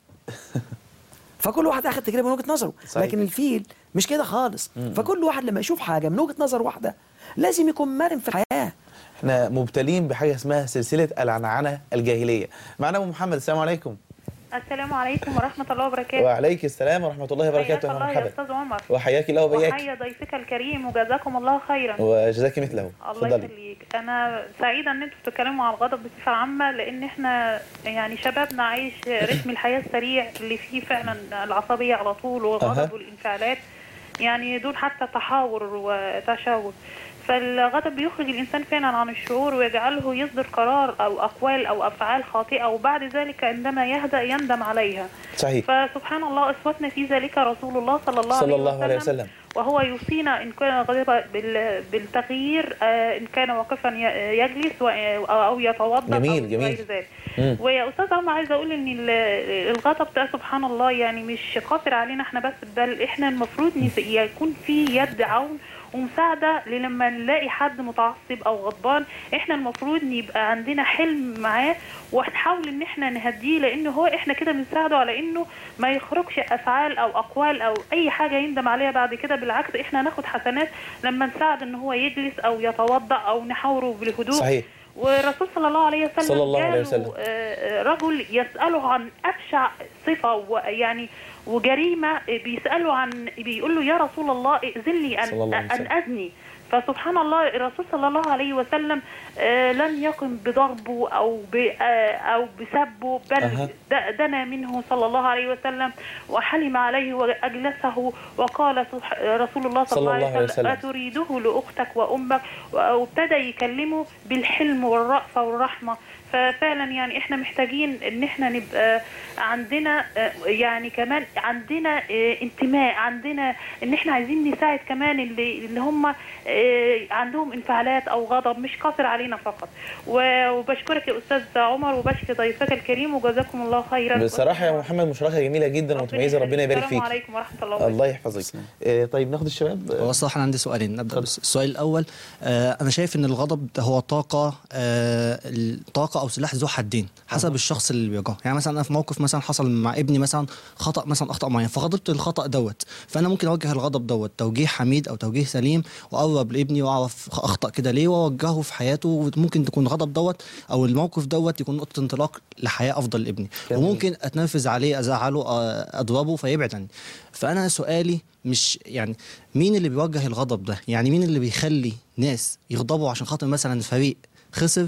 فكل واحد اخذ تجربه من وجهه نظره صحيح. لكن الفيل مش كده خالص فكل واحد لما يشوف حاجه من وجهه نظر واحده لازم يكون مرن في الحياه احنا مبتلين بحاجه اسمها سلسله العنعنه الجاهليه معنا ابو محمد السلام عليكم السلام عليكم ورحمة الله وبركاته وعليك السلام ورحمه الله وبركاته حياك الله يا مرحبا أستاذ عمر وحياك الله وبياك وحيا ضيفك الكريم وجزاكم الله خيرا وجزاك مثله الله اتفضلي يخليك أنا سعيدة إن أنتوا بتتكلموا عن الغضب بصفة عامة لأن إحنا يعني شبابنا عايش رتم الحياة السريع اللي فيه فعلا العصبية على طول والغضب أها. والانفعالات يعني دول حتى تحاور وتشاور فالغضب بيخرج الإنسان فعلا عن الشعور ويجعله يصدر قرار أو أقوال أو أفعال خاطئة وبعد ذلك عندما يهدأ يندم عليها صحيح فسبحان الله أسوتنا في ذلك رسول الله صلى الله, صلى عليه, الله عليه وسلم وهو يوصينا إن كان غضبا بال- بالتغيير آه، إن كان واقفا ي- يجلس و- أو يتوضأ جميل، أو جميل. غير ذلك مم. ويا أستاذ عمر عايزة أقول إن ال- الغضب ده سبحان الله يعني مش قاصر علينا إحنا بس بل إحنا المفروض نس- يكون في يد عون ومساعدة لما نلاقي حد متعصب أو غضبان إحنا المفروض يبقى عندنا حلم معاه ونحاول إن إحنا نهديه لأن هو إحنا كده بنساعده على إنه ما يخرجش أفعال أو أقوال أو أي حاجة يندم عليها بعد كده بالعكس إحنا ناخد حسنات لما نساعد إن هو يجلس أو يتوضأ أو نحاوره بالهدوء صحيح والرسول صلى الله عليه وسلم صلى الله عليه جاله، وسلم. آه، آه، رجل يسأله عن أبشع صفة ويعني وجريمة آه، بيسأله عن بيقول له يا رسول الله ائذن لي صلى الله أن, عليه وسلم. أن أزني فسبحان الله الرسول صلى الله عليه وسلم آه، لم يقم بضربه أو ب آه، أو بسبه بل أها. د- دنا منه صلى الله عليه وسلم وحلم عليه وأجلسه وقال سبح- رسول الله صلى الله عليه وسلم أتريده لأختك وأمك وابتدى يكلمه بالحلم والرأفة والرحمة ففعلا يعني احنا محتاجين ان احنا نبقى عندنا آه، يعني كمان عندنا آه، انتماء عندنا ان احنا عايزين نساعد كمان اللي اللي هم آه، عندهم انفعالات او غضب مش قاصر علينا فقط و- وبشكرك يا استاذ عمر وبشكر ضيفك الكريم وجزاكم الله خيرا بصراحه يا محمد مشاركه جميله جدا ومتميزه ربنا يبارك السلام فيك عليكم ورحمه الله وبركاته الله يحفظك آه، طيب ناخد الشباب هو الصراحة أنا عندي سؤالين نبدأ بس السؤال الأول آه أنا شايف إن الغضب ده هو طاقة آه الطاقة أو سلاح ذو حدين حسب الشخص اللي بيواجهه يعني مثلا أنا في موقف مثلا حصل مع ابني مثلا خطأ مثلا أخطأ معين فغضبت الخطأ دوت فأنا ممكن أوجه الغضب دوت توجيه حميد أو توجيه سليم وأقرب لابني وأعرف أخطأ كده ليه وأوجهه في حياته وممكن تكون الغضب دوت أو الموقف دوت يكون نقطة انطلاق لحياة أفضل لابني جميل. وممكن أتنرفز عليه أزعله آه، أضربه فيبعد عني فأنا سؤالي مش يعني مين اللي بيوجه الغضب ده يعني مين اللي بيخلي ناس يغضبوا عشان خاطر مثلا فريق خسر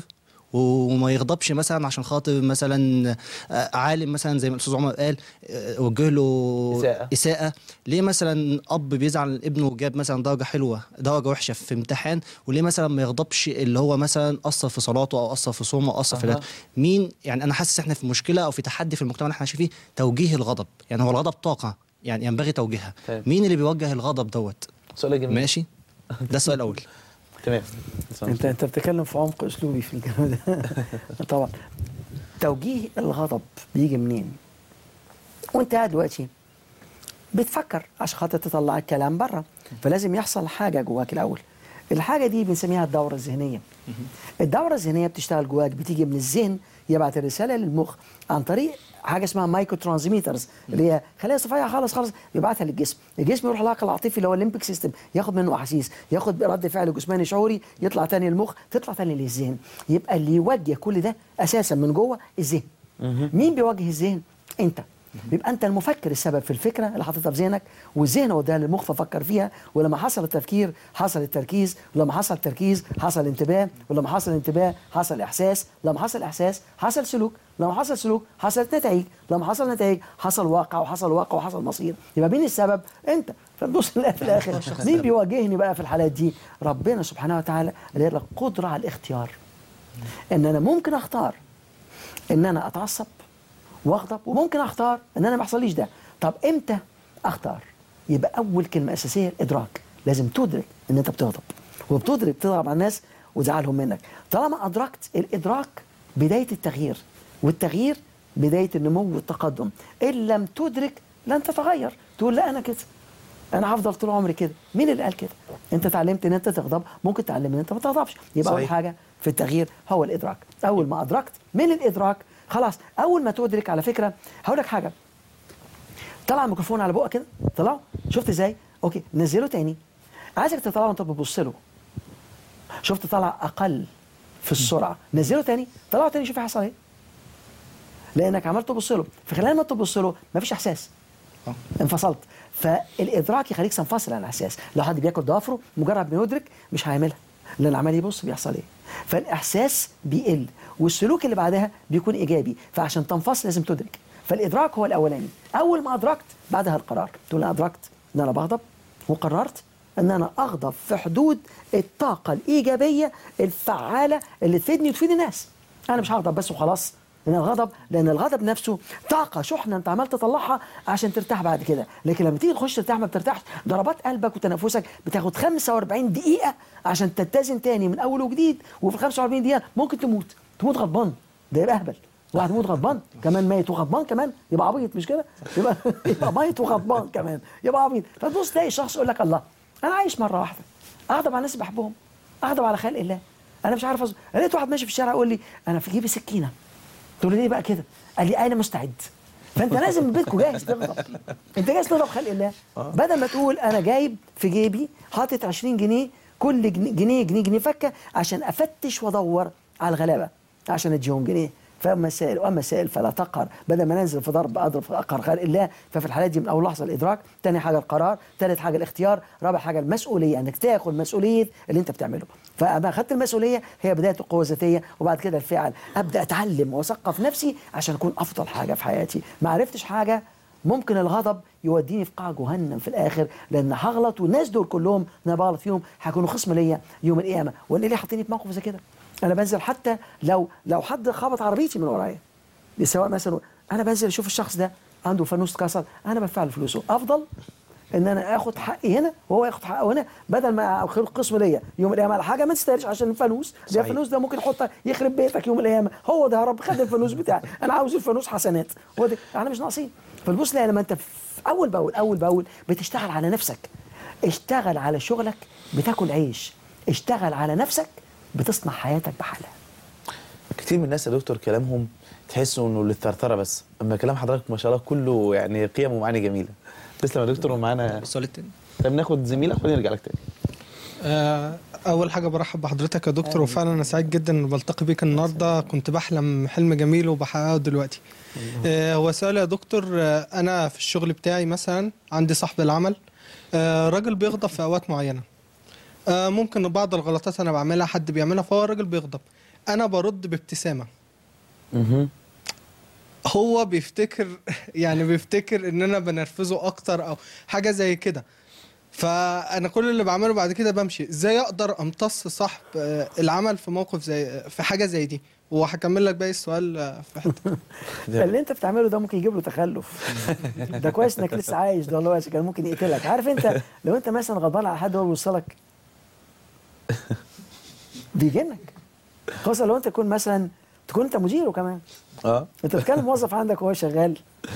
وما يغضبش مثلا عشان خاطر مثلا آه، عالم مثلا زي ما الاستاذ عمر قال آه، وجه له إساءة. اساءه ليه مثلا اب بيزعل ابنه جاب مثلا درجه حلوه درجه وحشه في امتحان وليه مثلا ما يغضبش اللي هو مثلا اثر في صلاته او اثر في صومه او اثر في أها. ده مين يعني انا حاسس احنا في مشكله او في تحدي في المجتمع اللي احنا عايشين فيه توجيه الغضب يعني هو الغضب طاقه يعني ينبغي توجيهها تمام. مين اللي بيوجه الغضب دوت سؤال جميل ماشي ده السؤال الاول تمام انت انت بتتكلم في عمق اسلوبي في الكلام ده طبعا توجيه الغضب بيجي منين وانت قاعد دلوقتي بتفكر عشان خاطر تطلع الكلام بره فلازم يحصل حاجه جواك الاول الحاجه دي بنسميها الدوره الذهنيه الدوره الذهنيه بتشتغل جواك بتيجي من الذهن يبعت الرساله للمخ عن طريق حاجه اسمها مايكرو ترانسميترز اللي هي خلايا صفائيه خالص خالص يبعتها للجسم الجسم يروح العقل العاطفي اللي هو الليمبك سيستم ياخد منه احاسيس ياخد رد فعل جسماني شعوري يطلع تاني للمخ تطلع تاني للذهن يبقى اللي يوجه كل ده اساسا من جوه الذهن مين بيوجه الذهن انت بيبقى انت المفكر السبب في الفكره اللي حاططها في ذهنك والذهن هو ده اللي المخ ففكر فيها ولما حصل التفكير حصل التركيز ولما حصل التركيز حصل انتباه ولما حصل انتباه حصل احساس لما حصل احساس حصل سلوك لما حصل سلوك حصلت نتائج لما حصل نتائج حصل واقع وحصل واقع وحصل مصير يبقى مين السبب انت فتبص تلاقي في الاخر مين بيواجهني بقى في الحالات دي ربنا سبحانه وتعالى اللي لك قدره على الاختيار ان انا ممكن اختار ان انا اتعصب واغضب وممكن اختار ان انا ما يحصليش ده طب امتى اختار يبقى اول كلمه اساسيه الادراك لازم تدرك ان انت بتغضب وبتدرك بتضغط على الناس وتزعلهم منك طالما ادركت الادراك بدايه التغيير والتغيير بدايه النمو والتقدم ان لم تدرك لن تتغير تقول لا انا كده انا هفضل طول عمري كده مين اللي قال كده انت اتعلمت ان انت تغضب ممكن تعلم ان انت ما تغضبش يبقى اول صحيح. حاجه في التغيير هو الادراك اول ما ادركت من الادراك خلاص اول ما تدرك على فكره هقول لك حاجه طلع الميكروفون على بقك كده طلعه شفت ازاي اوكي نزله تاني عايزك تطلعه وانت بتبص له شفت طلع اقل في السرعه نزله تاني طلعه تاني شوف هيحصل ايه لانك عمال تبص له في خلال ما تبص له مفيش احساس انفصلت فالادراك يخليك تنفصل عن الاحساس لو حد بياكل ضوافره مجرد ما يدرك مش هيعملها لان عمال يبص بيحصل ايه فالاحساس بيقل والسلوك اللي بعدها بيكون ايجابي فعشان تنفصل لازم تدرك فالادراك هو الاولاني اول ما ادركت بعدها القرار تقول انا ادركت ان انا بغضب وقررت ان انا اغضب في حدود الطاقه الايجابيه الفعاله اللي تفيدني وتفيد الناس انا مش هغضب بس وخلاص من الغضب لان الغضب نفسه طاقه شحنه انت عمال تطلعها عشان ترتاح بعد كده لكن لما تيجي تخش ترتاح ما بترتاحش ضربات قلبك وتنفسك بتاخد 45 دقيقه عشان تتزن تاني من اول وجديد وفي ال 45 دقيقه ممكن تموت تموت غضبان ده يبقى اهبل واحد يموت غضبان كمان ميت وغضبان كمان يبقى عبيط مش كده يبقى يبقى ميت وغضبان كمان يبقى عبيط فتبص تلاقي شخص يقول لك الله انا عايش مره واحده اغضب على الناس اللي بحبهم اغضب على خلق الله انا مش عارف أصبر. لقيت واحد ماشي في الشارع يقول لي انا في جيبي سكينه تقول لي ليه بقى كده قال لي انا مستعد فانت لازم من بيتكم جاهز تغضب انت جاهز تغضب خلق الله بدل ما تقول انا جايب في جيبي حاطط 20 جنيه كل جنيه جنيه جنيه, جنيه فكه عشان افتش وادور على الغلابه عشان اديهم جنيه فاما السائل واما السائل فلا تقهر بدل ما ننزل في ضرب اضرب في اقهر خلق الله ففي الحالات دي من اول لحظه الادراك ثاني حاجه القرار ثالث حاجه الاختيار رابع حاجه المسؤوليه انك تاخد مسؤوليه اللي انت بتعمله فانا اخدت المسؤوليه هي بدايه القوه الذاتيه وبعد كده الفعل ابدا اتعلم واثقف نفسي عشان اكون افضل حاجه في حياتي ما عرفتش حاجه ممكن الغضب يوديني في قاع جهنم في الاخر لان هغلط والناس دول كلهم انا بغلط فيهم هيكونوا خصم ليا يوم القيامه وانا ليه حاطيني في موقف زي كده انا بنزل حتى لو لو حد خبط عربيتي من ورايا سواء مثلا انا بنزل اشوف الشخص ده عنده فانوس اتكسر انا بدفع له فلوسه افضل ان انا اخد حقي هنا وهو ياخد حقه هنا بدل ما اخد قسم ليا يوم القيامه على حاجه ما تستاهلش عشان الفانوس ده صحيح. الفانوس ده ممكن يحطك يخرب بيتك يوم القيامه هو ده يا رب خد الفانوس بتاعي انا عاوز الفانوس حسنات هو ده احنا مش ناقصين فالبص لما انت في اول باول اول باول بتشتغل على نفسك اشتغل على شغلك بتاكل عيش اشتغل على نفسك بتصنع حياتك بحالها كتير من الناس يا دكتور كلامهم تحسوا انه للثرثره بس اما كلام حضرتك ما شاء الله كله يعني قيم ومعاني جميله تسلم يا دكتور ومعانا السؤال التاني طب ناخد زميلك ونرجع لك تاني آه، اول حاجه برحب بحضرتك يا دكتور وفعلا انا سعيد جدا ان بلتقي بيك النهارده كنت بحلم حلم جميل وبحققه دلوقتي آه، هو سؤال يا دكتور آه، انا في الشغل بتاعي مثلا عندي صاحب العمل آه، راجل بيغضب في اوقات معينه آه، ممكن بعض الغلطات انا بعملها حد بيعملها فهو الراجل بيغضب انا برد بابتسامه هو بيفتكر يعني بيفتكر ان انا بنرفزه اكتر او حاجه زي كده فانا كل اللي بعمله بعد كده بمشي ازاي اقدر امتص صاحب آه، العمل في موقف زي في حاجه زي دي وهكمل لك باقي السؤال آه، في حته فاللي انت بتعمله ده ممكن يجيب له تخلف ده كويس انك لسه عايش ده والله كان ممكن يقتلك عارف انت لو انت مثلا غضبان على حد وهو بيوصلك بيجنك خاصة لو انت تكون مثلا تكون انت مديره كمان اه انت بتكلم موظف عندك وهو شغال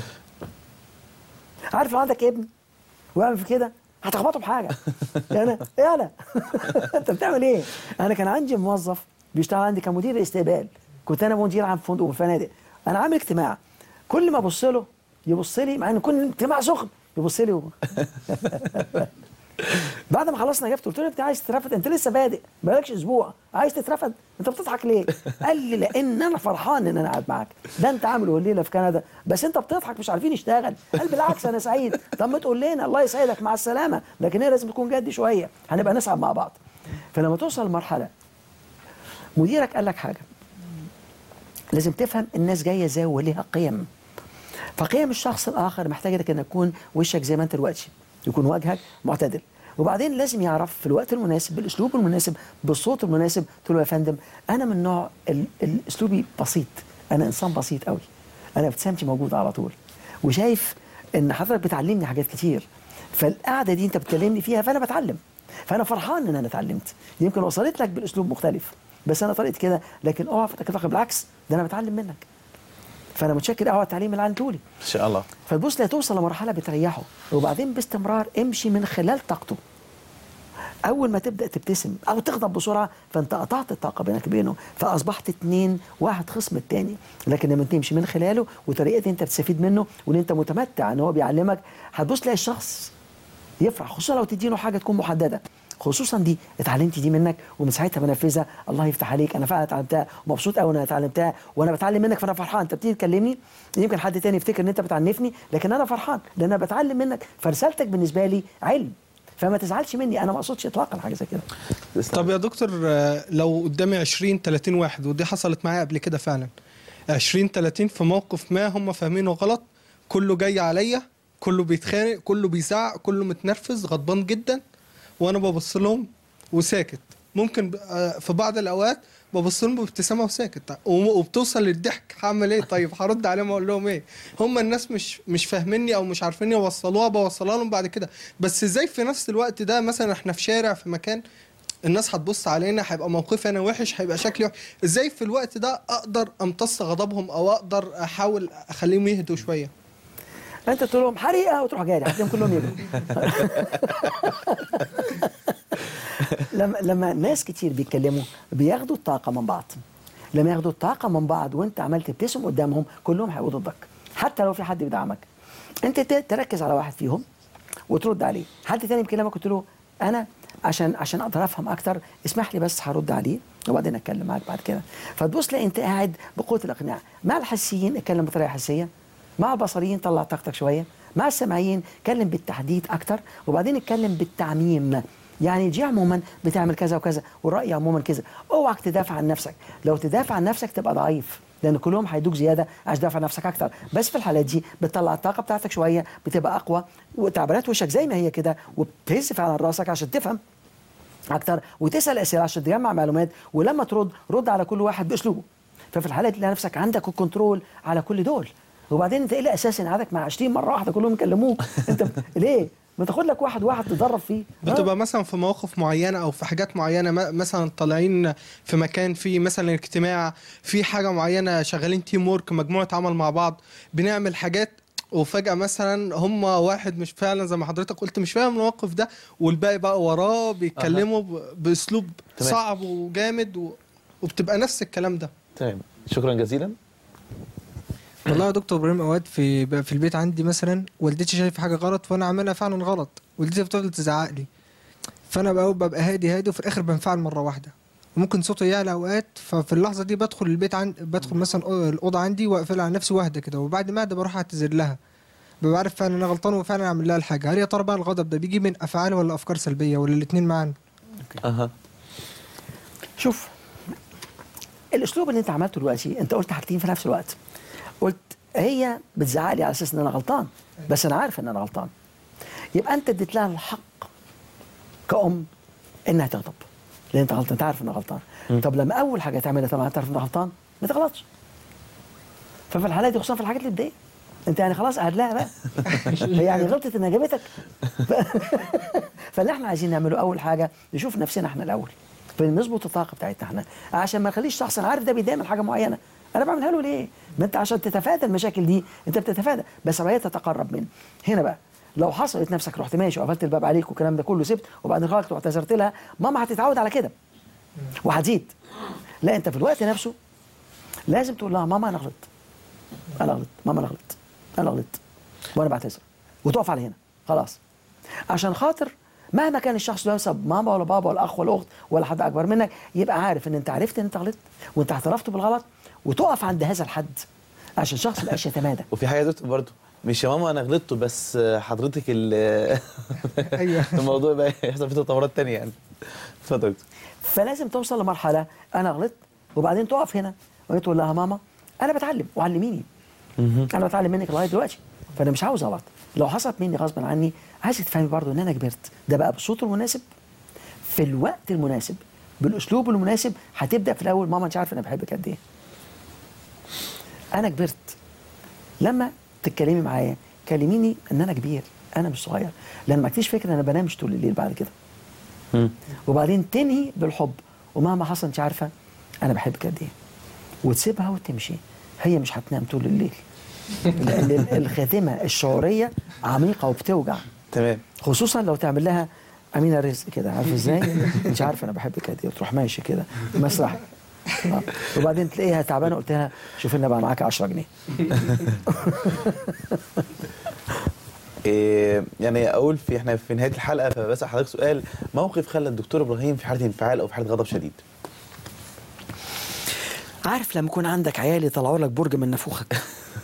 عارف لو عندك ابن ويعمل في كده هتخبطه بحاجه يعني ايه انا انت بتعمل ايه انا كان عندي موظف بيشتغل عندي كمدير استقبال كنت انا مدير عام فندق وفنادق انا عامل اجتماع كل ما ابص له يبص لي مع ان كل اجتماع سخن يبص لي و... بعد ما خلصنا جبت قلت له انت عايز تترفد انت لسه بادئ بقالكش اسبوع عايز تترفد انت بتضحك ليه قال لي لان انا فرحان ان انا قاعد معاك ده انت عامله الليله في كندا بس انت بتضحك مش عارفين نشتغل قال بالعكس انا سعيد طب ما تقول لنا الله يسعدك مع السلامه لكن هي لازم تكون جد شويه هنبقى نسعد مع بعض فلما توصل لمرحله مديرك قال لك حاجه لازم تفهم الناس جايه ازاي وليها قيم فقيم الشخص الاخر محتاجه انك تكون وشك زي ما انت دلوقتي يكون وجهك معتدل وبعدين لازم يعرف في الوقت المناسب بالاسلوب المناسب بالصوت المناسب تقول له يا فندم انا من نوع ال- ال- اسلوبي بسيط انا انسان بسيط قوي انا ابتسامتي موجوده على طول وشايف ان حضرتك بتعلمني حاجات كتير فالقعده دي انت بتكلمني فيها فانا بتعلم فانا فرحان ان انا اتعلمت يمكن وصلت لك بالاسلوب مختلف بس انا طريقتي كده لكن اوعى تفكر بالعكس ده انا بتعلم منك فانا متشكر قوي على التعليم اللي علمته لي ان شاء الله فتبص لا توصل لمرحله بتريحه وبعدين باستمرار امشي من خلال طاقته اول ما تبدا تبتسم او تغضب بسرعه فانت قطعت الطاقه بينك وبينه فاصبحت اتنين واحد خصم التاني لكن لما تمشي من خلاله وطريقه انت بتستفيد منه وان انت متمتع ان هو بيعلمك هتبص تلاقي الشخص يفرح خصوصا لو تديله حاجه تكون محدده خصوصا دي اتعلمت دي منك ومن ساعتها بنفذها الله يفتح عليك انا فعلا اتعلمتها ومبسوط قوي ان انا اتعلمتها وانا بتعلم منك فانا فرحان انت بتيجي تكلمني يمكن حد تاني يفتكر ان انت بتعنفني لكن انا فرحان لان انا بتعلم منك فرسالتك بالنسبه لي علم فما تزعلش مني انا ما اقصدش اطلاقا حاجه زي كده طب يا دكتور آه، لو قدامي 20 30 واحد ودي حصلت معايا قبل كده فعلا 20 30 في موقف ما هم فاهمينه غلط كله جاي عليا كله بيتخانق كله بيزعق كله متنرفز غضبان جدا وانا ببص لهم وساكت ممكن ب- آه، في بعض الاوقات ببص لهم بابتسامه وساكت وم- وبتوصل للضحك هعمل ايه طيب هرد عليهم اقول لهم ايه هم الناس مش مش فاهميني او مش عارفين يوصلوها بوصلها لهم بعد كده بس ازاي في نفس الوقت ده مثلا احنا في شارع في مكان الناس هتبص علينا هيبقى موقفي انا وحش هيبقى شكلي وحش ازاي في الوقت ده اقدر امتص غضبهم او اقدر احاول اخليهم يهدوا شويه انت تقول لهم حريقه وتروح جاري هتلاقيهم كلهم يجروا لما لما ناس كتير بيتكلموا بياخدوا الطاقه من بعض لما ياخدوا الطاقه من بعض وانت عمال تبتسم قدامهم كلهم هيبقوا ضدك حتى لو في حد بيدعمك انت ت- تركز على واحد فيهم وترد عليه حد تاني بيكلمك قلت له انا عشان عشان اقدر افهم اكتر اسمح لي بس هرد عليه وبعدين اتكلم معاك بعد كده فتبص تلاقي انت قاعد بقوه الاقناع مع الحسيين اتكلم بطريقه حسيه مع البصريين طلع طاقتك شويه مع السمعيين اتكلم بالتحديد اكتر وبعدين اتكلم بالتعميم يعني دي عموما بتعمل كذا وكذا والراي عموما كذا اوعك تدافع عن نفسك لو تدافع عن نفسك تبقى ضعيف لان كلهم هيدوك زياده عشان تدافع عن نفسك اكتر بس في الحالات دي بتطلع الطاقه بتاعتك شويه بتبقى اقوى وتعبيرات وشك زي ما هي كده وبتهز فعلا راسك عشان تفهم اكتر وتسال اسئله عشان تجمع معلومات ولما ترد رد على كل واحد باسلوبه ففي الحاله دي تلاقي نفسك عندك الكنترول على كل دول وبعدين انت ايه الاساس ان قعدك مع 20 مره واحده كلهم يكلموك انت ليه؟ ما تاخد لك واحد واحد تدرب فيه آه. بتبقى مثلا في مواقف معينه او في حاجات معينه م- مثلا طالعين في مكان في مثلا اجتماع في حاجه معينه شغالين تيم وورك مجموعه عمل مع بعض بنعمل حاجات وفجأة مثلا هم واحد مش فعلا زي ما حضرتك قلت مش فاهم الموقف ده والباقي بقى وراه بيتكلموا ب- باسلوب تمام. صعب وجامد و... وبتبقى نفس الكلام ده تمام شكرا جزيلا والله يا دكتور ابراهيم اوقات في بقى في البيت عندي مثلا والدتي شايفه حاجه غلط وانا عاملها فعلا غلط والدتي بتفضل تزعق لي فانا بقى ببقى هادي هادي وفي الاخر بنفعل مره واحده وممكن صوتي يعلى اوقات ففي اللحظه دي بدخل البيت عند بدخل مثلا أو- الاوضه عندي واقفل على نفسي واهدى كده وبعد ما اهدى بروح اعتذر لها ببقى عارف فعلا انا غلطان وفعلا اعمل لها الحاجه هل يا ترى بقى الغضب ده بيجي من افعال ولا افكار سلبيه ولا الاثنين معا اها شوف الاسلوب اللي انت عملته دلوقتي انت قلت حاجتين في نفس الوقت قلت هي بتزعق لي على اساس ان انا غلطان بس انا عارف ان انا غلطان يبقى انت اديت لها الحق كأم انها تغضب لان انت غلطان انت عارف انها غلطان طب لما اول حاجه تعملها طبعا تعرف انها غلطان ما تغلطش ففي الحالات دي خصوصا في الحاجات اللي بتضايق انت يعني خلاص قاعد لها بقى هي يعني غلطت انها جابتك فاللي احنا عايزين نعمله اول حاجه نشوف نفسنا احنا الاول فنظبط الطاقه بتاعتنا احنا عشان ما نخليش شخص انا عارف ده بيتضايق من حاجه معينه انا بعملها له ليه؟ ما انت عشان تتفادى المشاكل دي انت بتتفادى بس بقى تتقرب منه هنا بقى لو حصلت نفسك رحت ماشي وقفلت الباب عليك والكلام ده كله سبت وبعدين خرجت واعتذرت لها ماما هتتعود على كده وهتزيد لا انت في الوقت نفسه لازم تقول لها ماما انا غلطت انا غلطت ماما انا غلطت انا غلطت وانا بعتذر وتقف على هنا خلاص عشان خاطر مهما كان الشخص ده ينسب ماما ولا بابا ولا اخ ولا اخت ولا حد اكبر منك يبقى عارف ان انت عرفت ان انت غلطت وانت اعترفت بالغلط وتقف عند هذا الحد عشان الشخص ما يبقاش يتمادى وفي حاجه يا دكتور برضه مش يا ماما انا غلطت بس حضرتك ال ايوه الموضوع بقى يحصل فيه تطورات تانية يعني اتفضل يا دكتور. فلازم توصل لمرحله انا غلطت وبعدين تقف هنا وهي تقول لها ماما انا بتعلم وعلميني انا بتعلم منك لغايه دلوقتي فانا مش عاوز اغلط لو حصلت مني غصبا عني عايزك تفهمي برضو ان انا كبرت ده بقى بالصوت المناسب في الوقت المناسب بالاسلوب المناسب هتبدا في الاول ماما انت عارفه انا بحبك قد ايه انا كبرت لما تتكلمي معايا كلميني ان انا كبير انا مش صغير لان ما عنديش فكره انا بنامش طول الليل بعد كده مم. وبعدين تنهي بالحب ومهما حصل انت عارفه انا بحبك قد ايه وتسيبها وتمشي هي مش هتنام طول الليل لان ال- الخاتمه الشعوريه عميقه وبتوجع تمام خصوصا لو تعمل لها امينه رزق كده عارف ازاي مش عارف انا بحبك قد ايه وتروح ماشي كده مسرح آه. وبعدين تلاقيها تعبانه قلت لها شوف لنا بقى معاك 10 جنيه إيه يعني اقول في احنا في نهايه الحلقه فبسال حضرتك سؤال موقف خلى الدكتور ابراهيم في حاله انفعال او في حاله غضب شديد عارف لما يكون عندك عيال يطلعوا لك برج من نافوخك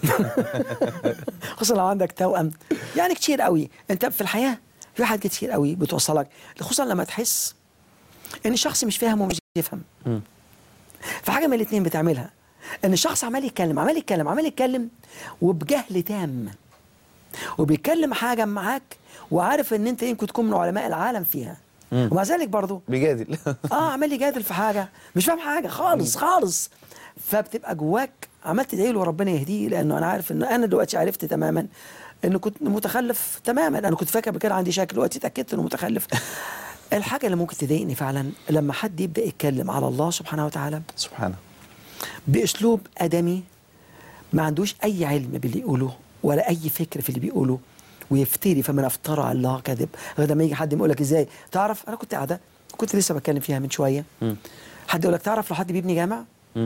خصوصا لو عندك توأم يعني كتير قوي انت في الحياه في حاجات كتير قوي بتوصلك خصوصا لما تحس ان الشخص مش فاهم ومش يفهم فحاجه من الاثنين بتعملها ان الشخص عمال يتكلم عمال يتكلم عمال يتكلم وبجهل تام وبيتكلم حاجه معاك وعارف ان انت يمكن تكون من علماء العالم فيها مم. ومع ذلك برضه بيجادل اه عمال يجادل في حاجه مش فاهم حاجه خالص خالص فبتبقى جواك عمال تدعي له ربنا يهديه لانه انا عارف ان انا دلوقتي عرفت تماما انه كنت متخلف تماما انا كنت فاكر كده عندي شكل دلوقتي اتاكدت انه متخلف الحاجه اللي ممكن تضايقني فعلا لما حد يبدا يتكلم على الله سبحانه وتعالى سبحانه باسلوب ادمي ما عندوش اي علم باللي يقوله ولا اي فكر في اللي بيقوله ويفتري فمن افترى على الله كذب غدا ما يجي حد يقول لك ازاي تعرف انا كنت قاعده كنت لسه بتكلم فيها من شويه حد يقول لك تعرف لو حد بيبني جامع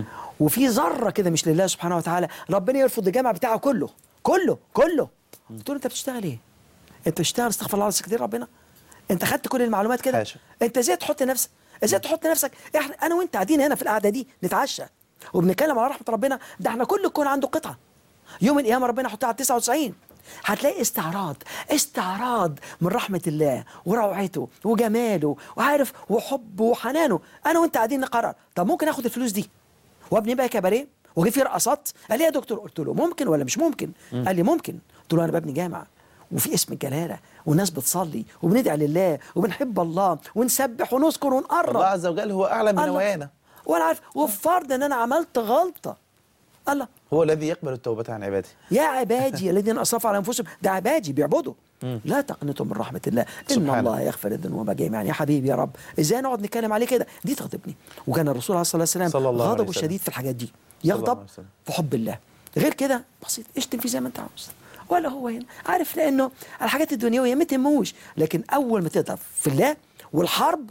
وفي ذره كده مش لله سبحانه وتعالى ربنا يرفض الجامع بتاعه كله كله كله قلت له انت بتشتغل ايه؟ انت بتشتغل استغفر الله العظيم كتير ربنا انت خدت كل المعلومات كده حاشا. انت ازاي تحط نفسك ازاي تحط نفسك احنا انا وانت قاعدين هنا في القعده دي نتعشى وبنتكلم على رحمه ربنا ده احنا كل الكون عنده قطعه يوم القيامه ربنا يحطها على 99 هتلاقي استعراض استعراض من رحمه الله وروعته وجماله وعارف وحبه وحنانه انا وانت قاعدين نقرر طب ممكن اخد الفلوس دي وابني بقى كباريه واجيب فيه رقصات قال لي يا دكتور قلت له ممكن ولا مش ممكن قال لي ممكن قلت له انا ببني جامع وفي اسم الجلاله والناس بتصلي وبندعي لله وبنحب الله ونسبح ونذكر ونقرب الله عز وجل هو اعلم الله. بنوايانا وانا عارف وفرض ان انا عملت غلطه الله هو الذي يقبل التوبه عن عباده يا عبادي الذين اسرفوا على انفسهم ده عبادي بيعبدوا لا تقنطوا من رحمه الله ان سبحانه. الله يغفر الذنوب جميعا يا حبيبي يا رب ازاي نقعد نتكلم عليه كده دي تغضبني وكان الرسول عليه الصلاه والسلام صلى الله عليه غضبه وسلم. شديد في الحاجات دي صلى الله يغضب عليه وسلم. في حب الله غير كده بسيط اشتم فيه زي ما انت عاوز ولا هو هنا عارف لانه الحاجات الدنيويه ما تهموش لكن اول ما تقدر في الله والحرب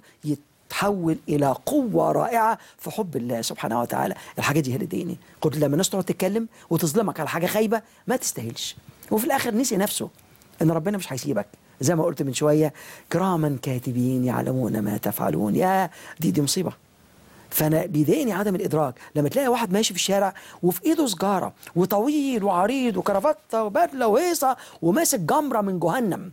يتحول الى قوه رائعه في حب الله سبحانه وتعالى الحاجه دي هي اللي تضايقني قلت لما الناس تقعد تتكلم وتظلمك على حاجه خايبه ما تستاهلش وفي الاخر نسي نفسه ان ربنا مش هيسيبك زي ما قلت من شويه كراما كاتبين يعلمون ما تفعلون يا دي دي مصيبه فانا بيضايقني عدم الادراك لما تلاقي واحد ماشي في الشارع وفي ايده سجاره وطويل وعريض وكرافته وبدله وهيصه وماسك جمره من جهنم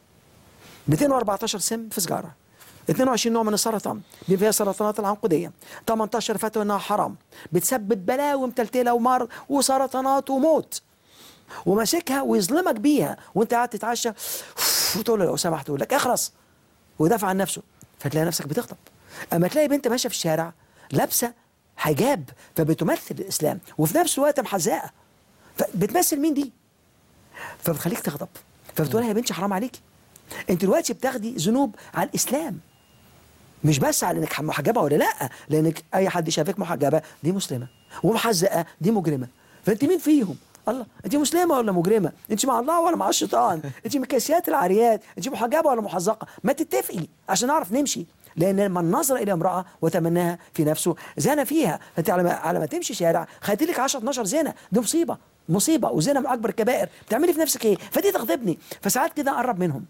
214 سم في سجاره 22 نوع من السرطان دي فيها سرطانات العنقوديه 18 فتوى انها حرام بتسبب بلاوي متلتله ومرض وسرطانات وموت وماسكها ويظلمك بيها وانت قاعد تتعشى وتقول له لو سمحت يقول لك اخرس ودافع عن نفسه فتلاقي نفسك بتغضب اما تلاقي بنت ماشيه في الشارع لابسه حجاب فبتمثل الاسلام وفي نفس الوقت محزقه فبتمثل مين دي؟ فبتخليك تغضب فبتقول لها يا بنتي حرام عليكي انت دلوقتي بتاخدي ذنوب على الاسلام مش بس على انك محجبه ولا لا لانك اي حد شافك محجبه دي مسلمه ومحزقه دي مجرمه فانت مين فيهم الله انت مسلمه ولا مجرمه انت مع الله ولا مع الشيطان انت من كاسيات العاريات انت محجبه ولا محزقه ما تتفقي عشان نعرف نمشي لان من نظر الى امراه وتمناها في نفسه زنى فيها فانت على ما على ما تمشي شارع خدت لك 10 12 زنا دي مصيبه مصيبه وزنا من اكبر الكبائر بتعملي في نفسك ايه فدي تغضبني فساعات كده اقرب منهم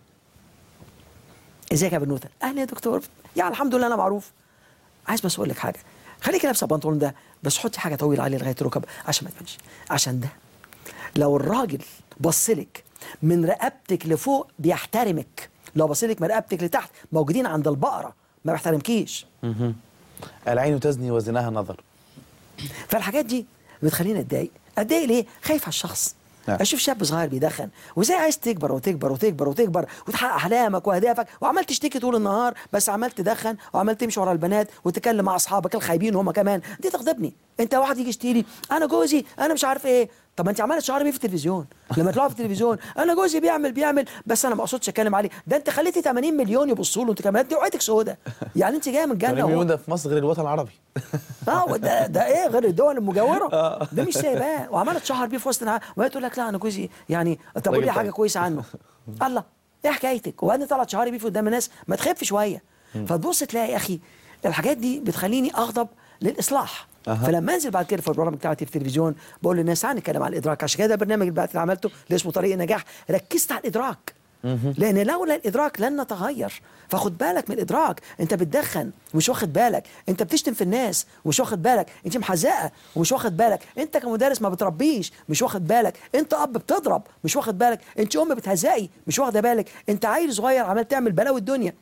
ازيك يا بنوته اهلا يا دكتور يعني الحمد لله انا معروف عايز بس اقول لك حاجه خليكي لابسه البنطلون ده بس حطي حاجه طويله عليه لغايه الركب عشان ما تبانش عشان ده لو الراجل بصلك من رقبتك لفوق بيحترمك لو بصلك من رقبتك لتحت موجودين عند البقره ما بيحترمكيش مهم. العين تزني وزناها نظر فالحاجات دي بتخليني اتضايق اتضايق ليه خايف على الشخص نعم. اشوف شاب صغير بيدخن وازاي عايز تكبر وتكبر وتكبر وتكبر وتحقق احلامك واهدافك وعمال تشتكي طول النهار بس عمال تدخن وعمال تمشي ورا البنات وتتكلم مع اصحابك الخايبين هم كمان دي تغضبني انت واحد يجي يشتري انا جوزي انا مش عارف ايه طب ما انت عماله تشهري بيه في التلفزيون لما تطلعوا في التلفزيون انا جوزي بيعمل بيعمل بس انا ما اقصدش اتكلم عليه ده انت خليتي 80 مليون يبصوا له انت كمان دي وعيتك سودة يعني انت جايه من الجنه 80 وهو- مليون ده في مصر غير الوطن العربي اه ده ده ايه غير الدول المجاوره ده مش سايباه وعماله تشهر بيه في وسط العالم وهي تقول لك لا انا جوزي يعني طب قول لي راجل حاجه طيب. كويسه عنه الله ايه حكايتك وبعدين طلعت شهري بيه في قدام الناس ما تخف شويه فتبص تلاقي يا اخي الحاجات دي بتخليني اغضب للاصلاح أها. فلما انزل بعد كده في البرامج بتاعتي في التلفزيون بقول للناس تعالى نتكلم على الادراك عشان كده البرنامج اللي اللي عملته اللي اسمه طريق النجاح ركزت على الادراك لان لولا الادراك لن نتغير فخد بالك من الادراك انت بتدخن ومش واخد بالك انت بتشتم في الناس ومش واخد بالك انت محزقه ومش واخد بالك انت كمدرس ما بتربيش مش واخد بالك انت اب بتضرب مش واخد بالك انت ام بتهزقي مش واخده بالك انت عيل صغير عمال تعمل بلاوي الدنيا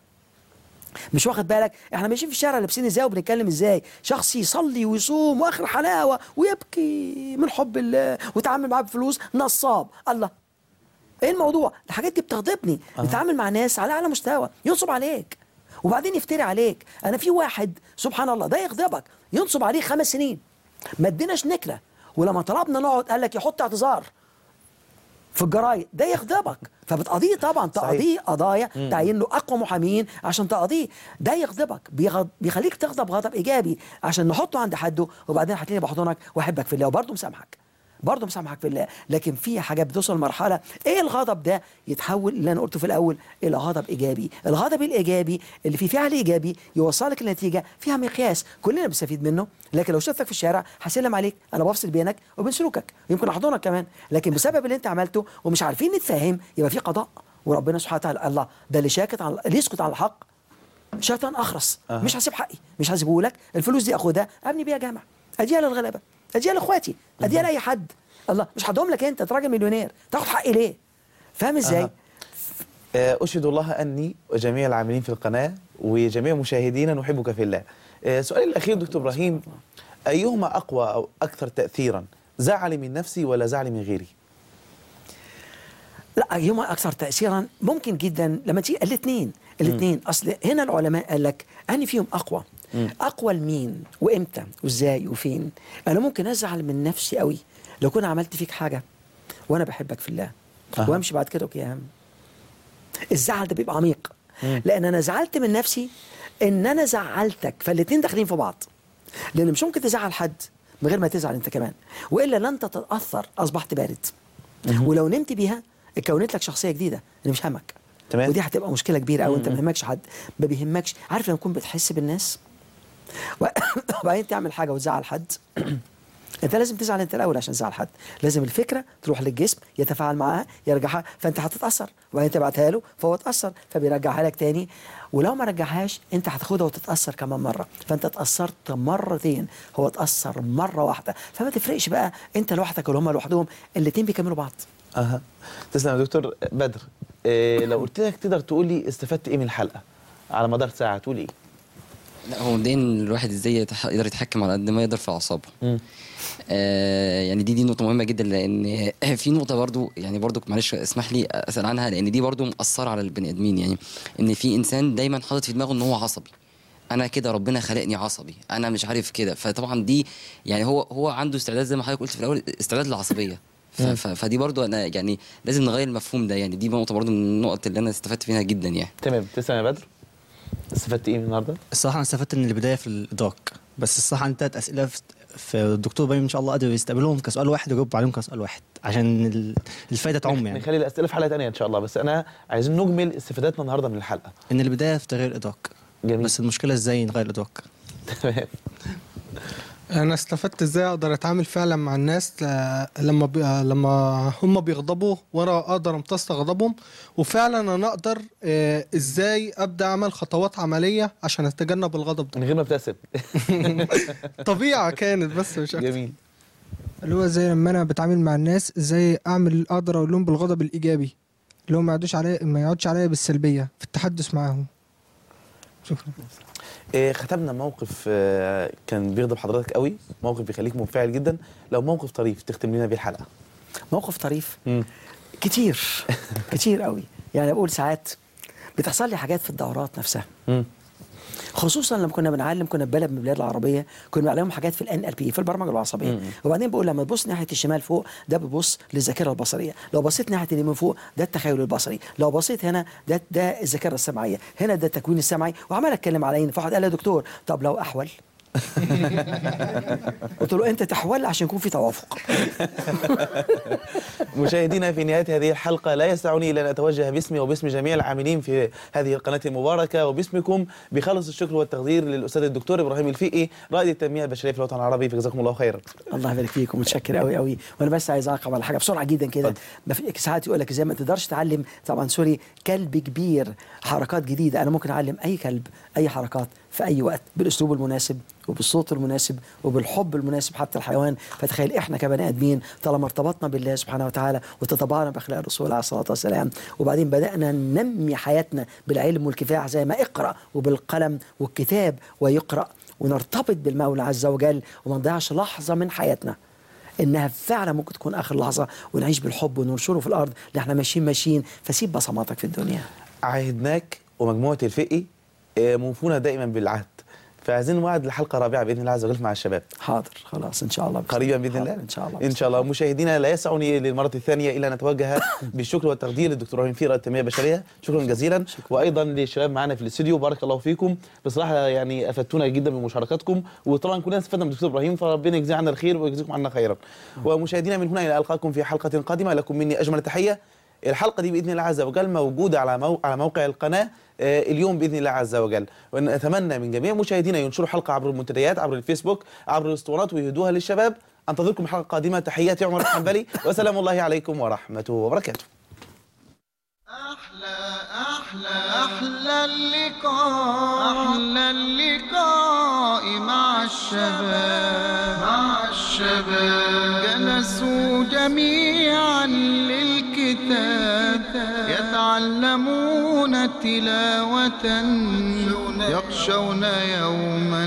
مش واخد بالك احنا ماشيين في الشارع لابسين ازاي وبنتكلم ازاي شخص يصلي ويصوم واخر حلاوه ويبكي من حب الله ويتعامل معاه بفلوس نصاب الله ايه الموضوع الحاجات دي بتغضبني نتعامل مع ناس على اعلى مستوى ينصب عليك وبعدين يفتري عليك انا في واحد سبحان الله ده يغضبك ينصب عليه خمس سنين ما اديناش نكله ولما طلبنا نقعد قال لك يحط اعتذار في الجرايد ده يغضبك فبتقضيه طبعا تقضيه قضايا تعين له اقوى محامين عشان تقضيه ده يغضبك بيغض... بيخليك تغضب غضب ايجابي عشان نحطه عند حده وبعدين هتلاقيني بحضنك واحبك في الله وبرضه مسامحك برضه مسامحك في الله لكن في حاجات بتوصل لمرحله ايه الغضب ده يتحول اللي انا قلته في الاول الى غضب ايجابي الغضب الايجابي اللي فيه فعل ايجابي يوصلك لنتيجه فيها مقياس كلنا بنستفيد منه لكن لو شفتك في الشارع هسلم عليك انا بفصل بينك وبين سلوكك يمكن احضنك كمان لكن بسبب اللي انت عملته ومش عارفين نتفاهم يبقى في قضاء وربنا سبحانه وتعالى الله ده اللي شاكت عن اللي يسكت عن الحق شيطان اخرس أه. مش هسيب حقي مش هسيبه لك الفلوس دي اخدها ابني بيها جامع اديها للغلابه اديها لاخواتي اديها لاي حد الله مش هدوم لك انت انت راجل مليونير تاخد حقي ليه فاهم ازاي أها. آه، أشهد الله أني وجميع العاملين في القناة وجميع مشاهدينا نحبك في الله آه، سؤالي الأخير دكتور إبراهيم أيهما أقوى أو أكثر تأثيرا زعلي من نفسي ولا زعلي من غيري لا يوم اكثر تاثيرا ممكن جدا لما تيجي الاثنين الاثنين اصل هنا العلماء قال لك اني فيهم اقوى اقوى لمين وامتى وازاي وفين انا ممكن ازعل من نفسي قوي لو كنت عملت فيك حاجه وانا بحبك في الله أها. وامشي بعد كده يا عم الزعل ده بيبقى عميق لان انا زعلت من نفسي ان انا زعلتك فالاثنين داخلين في بعض لان مش ممكن تزعل حد من غير ما تزعل انت كمان والا لن تتاثر اصبحت بارد ولو نمت بيها اتكونت لك شخصيه جديده اللي مش همك تمام. ودي هتبقى مشكله كبيره قوي انت ما بيهمكش حد ما بيهمكش عارف لما تكون بتحس بالناس و- وبعدين تعمل حاجه وتزعل حد انت لازم تزعل انت الاول عشان تزعل حد لازم الفكره تروح للجسم يتفاعل معاها يرجعها فانت هتتاثر وبعدين تبعتها له فهو اتاثر فبيرجعها لك تاني ولو ما رجعهاش انت هتاخدها وتتاثر كمان مره فانت اتاثرت مرتين هو اتاثر مره واحده فما تفرقش بقى انت لوحدك ولا هم لوحدهم الاتنين بيكملوا بعض أها تسلم يا دكتور بدر إيه لو قلت لك تقدر تقول لي استفدت إيه من الحلقة على مدار ساعة تقول إيه لا هو مبدئيا الواحد ازاي يتح- يقدر يتحكم على قد ما يقدر في اعصابه مم. آه يعني دي دي نقطة مهمة جدا لأن في نقطة برضو يعني برضو معلش اسمح لي أسأل عنها لأن دي برضو مأثرة على البني آدمين يعني إن في إنسان دايما حاطط في دماغه إن هو عصبي أنا كده ربنا خلقني عصبي أنا مش عارف كده فطبعا دي يعني هو هو عنده استعداد زي ما حضرتك قلت في الأول استعداد للعصبية ف- ف- فدي برضو أنا يعني لازم نغير المفهوم ده يعني دي نقطة برضو من النقط اللي أنا استفدت منها جدا يعني تمام تسلم يا بدر استفدت إيه من النهاردة الصراحه انا استفدت ان البدايه في الادراك بس الصراحه انت تلات اسئله في في الدكتور باين ان شاء الله قادر يستقبلهم كسؤال واحد ويجاوب عليهم كسؤال واحد عشان ال- الفايده تعم يعني نخلي الأسئلة في حلقة تانية إن شاء الله بس أنا عايزين نجمل استفاداتنا النهاردة من الحلقة ان البدايه في تغيير الادراك جميل بس المشكله ازاي نغير الادراك تمام انا استفدت ازاي اقدر اتعامل فعلا مع الناس ل- لما بي... لما هم بيغضبوا وانا اقدر امتص غضبهم وفعلا انا اقدر آه، ازاي ابدا اعمل خطوات عمليه عشان اتجنب الغضب ده من غير ما ابتسم طبيعه كانت بس مش اكتر جميل اللي هو زي لما انا بتعامل مع الناس ازاي اعمل اقدر اقول لهم بالغضب الايجابي اللي هو ما يقعدوش عليا ما يقعدش عليا بالسلبيه في التحدث معاهم شكرا إيه ختمنا موقف آه، كان بيغضب حضرتك قوي موقف بيخليك منفعل جدا لو موقف طريف تختم لنا بيه الحلقة موقف طريف مم. كتير كتير قوي يعني بقول ساعات بتحصل لي حاجات في الدورات نفسها مم. خصوصا لما كنا بنعلم كنا في بلد من البلاد العربيه كنا بنعلمهم حاجات في الان ال بي في البرمجه العصبيه وبعدين بقول لما تبص ناحيه الشمال فوق ده بتبص للذاكره البصريه لو بصيت ناحيه اليمين فوق ده التخيل البصري لو بصيت هنا ده ده الذاكره السمعيه هنا ده التكوين السمعي وعمال اتكلم على عيني فواحد قال لي يا دكتور طب لو احول قلت له انت تحول عشان يكون في توافق مشاهدينا في نهاية هذه الحلقة لا يسعني إلا أن أتوجه باسمي وباسم جميع العاملين في هذه القناة المباركة وباسمكم بخالص الشكر والتقدير للأستاذ الدكتور إبراهيم الفقي رائد التنمية البشرية في الوطن العربي فجزاكم الله خيرا الله يبارك فيكم متشكر قوي قوي وانا بس عايز اعقب على حاجه بسرعه جدا كده ما في ساعات يقول لك زي ما تقدرش تعلم طبعا سوري كلب كبير حركات جديده انا ممكن اعلم اي كلب اي حركات في اي وقت بالاسلوب المناسب وبالصوت المناسب وبالحب المناسب حتى الحيوان فتخيل احنا كبني ادمين طالما ارتبطنا بالله سبحانه وتعالى وتطبعنا باخلاق الرسول عليه الصلاه والسلام وبعدين بدانا ننمي حياتنا بالعلم والكفاح زي ما اقرا وبالقلم والكتاب ويقرا ونرتبط بالمولى عز وجل وما نضيعش لحظه من حياتنا انها فعلا ممكن تكون اخر لحظه ونعيش بالحب وننشره في الارض اللي احنا ماشيين ماشيين فسيب بصماتك في الدنيا عهدناك ومجموعة الفقي آه، موفونة دائما بالعهد فعايزين نوعد الحلقة الرابعة بإذن الله عز وجل مع الشباب حاضر خلاص ان شاء الله قريبا باذن الله ان شاء الله ان شاء الله مشاهدينا لا يسعني للمره الثانيه الا ان اتوجه بالشكر والتقدير للدكتور ابراهيم فيرا التنميه البشريه شكرا جزيلا وايضا للشباب معنا في الاستوديو بارك الله فيكم بصراحه يعني افدتونا جدا بمشاركاتكم وطبعا كلنا استفدنا من الدكتور ابراهيم فربنا يجزيه عنا الخير ويجزيكم عنا خيرا ومشاهدينا من هنا الى القاكم في حلقه قادمه لكم مني اجمل تحيه الحلقه دي باذن الله عز وجل موجوده على مو... على موقع القناه آه، اليوم باذن الله عز وجل ونتمنى من جميع مشاهدينا ينشروا حلقه عبر المنتديات عبر الفيسبوك عبر الاسطوانات ويهدوها للشباب انتظركم حلقه قادمه تحياتي عمر الحنبلي وسلام الله عليكم ورحمته وبركاته أحلى اللقاء أحلى اللقاء مع الشباب مع الشباب جلسوا جميعا للكتاب يتعلمون تلاوة يخشون يوما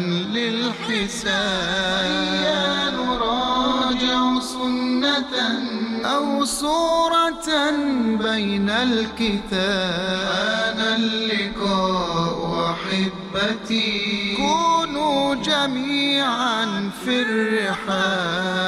للحساب نراجع سنة أو صورة بين الكتاب حان اللقاء أحبتي كونوا جميعا في الرحاب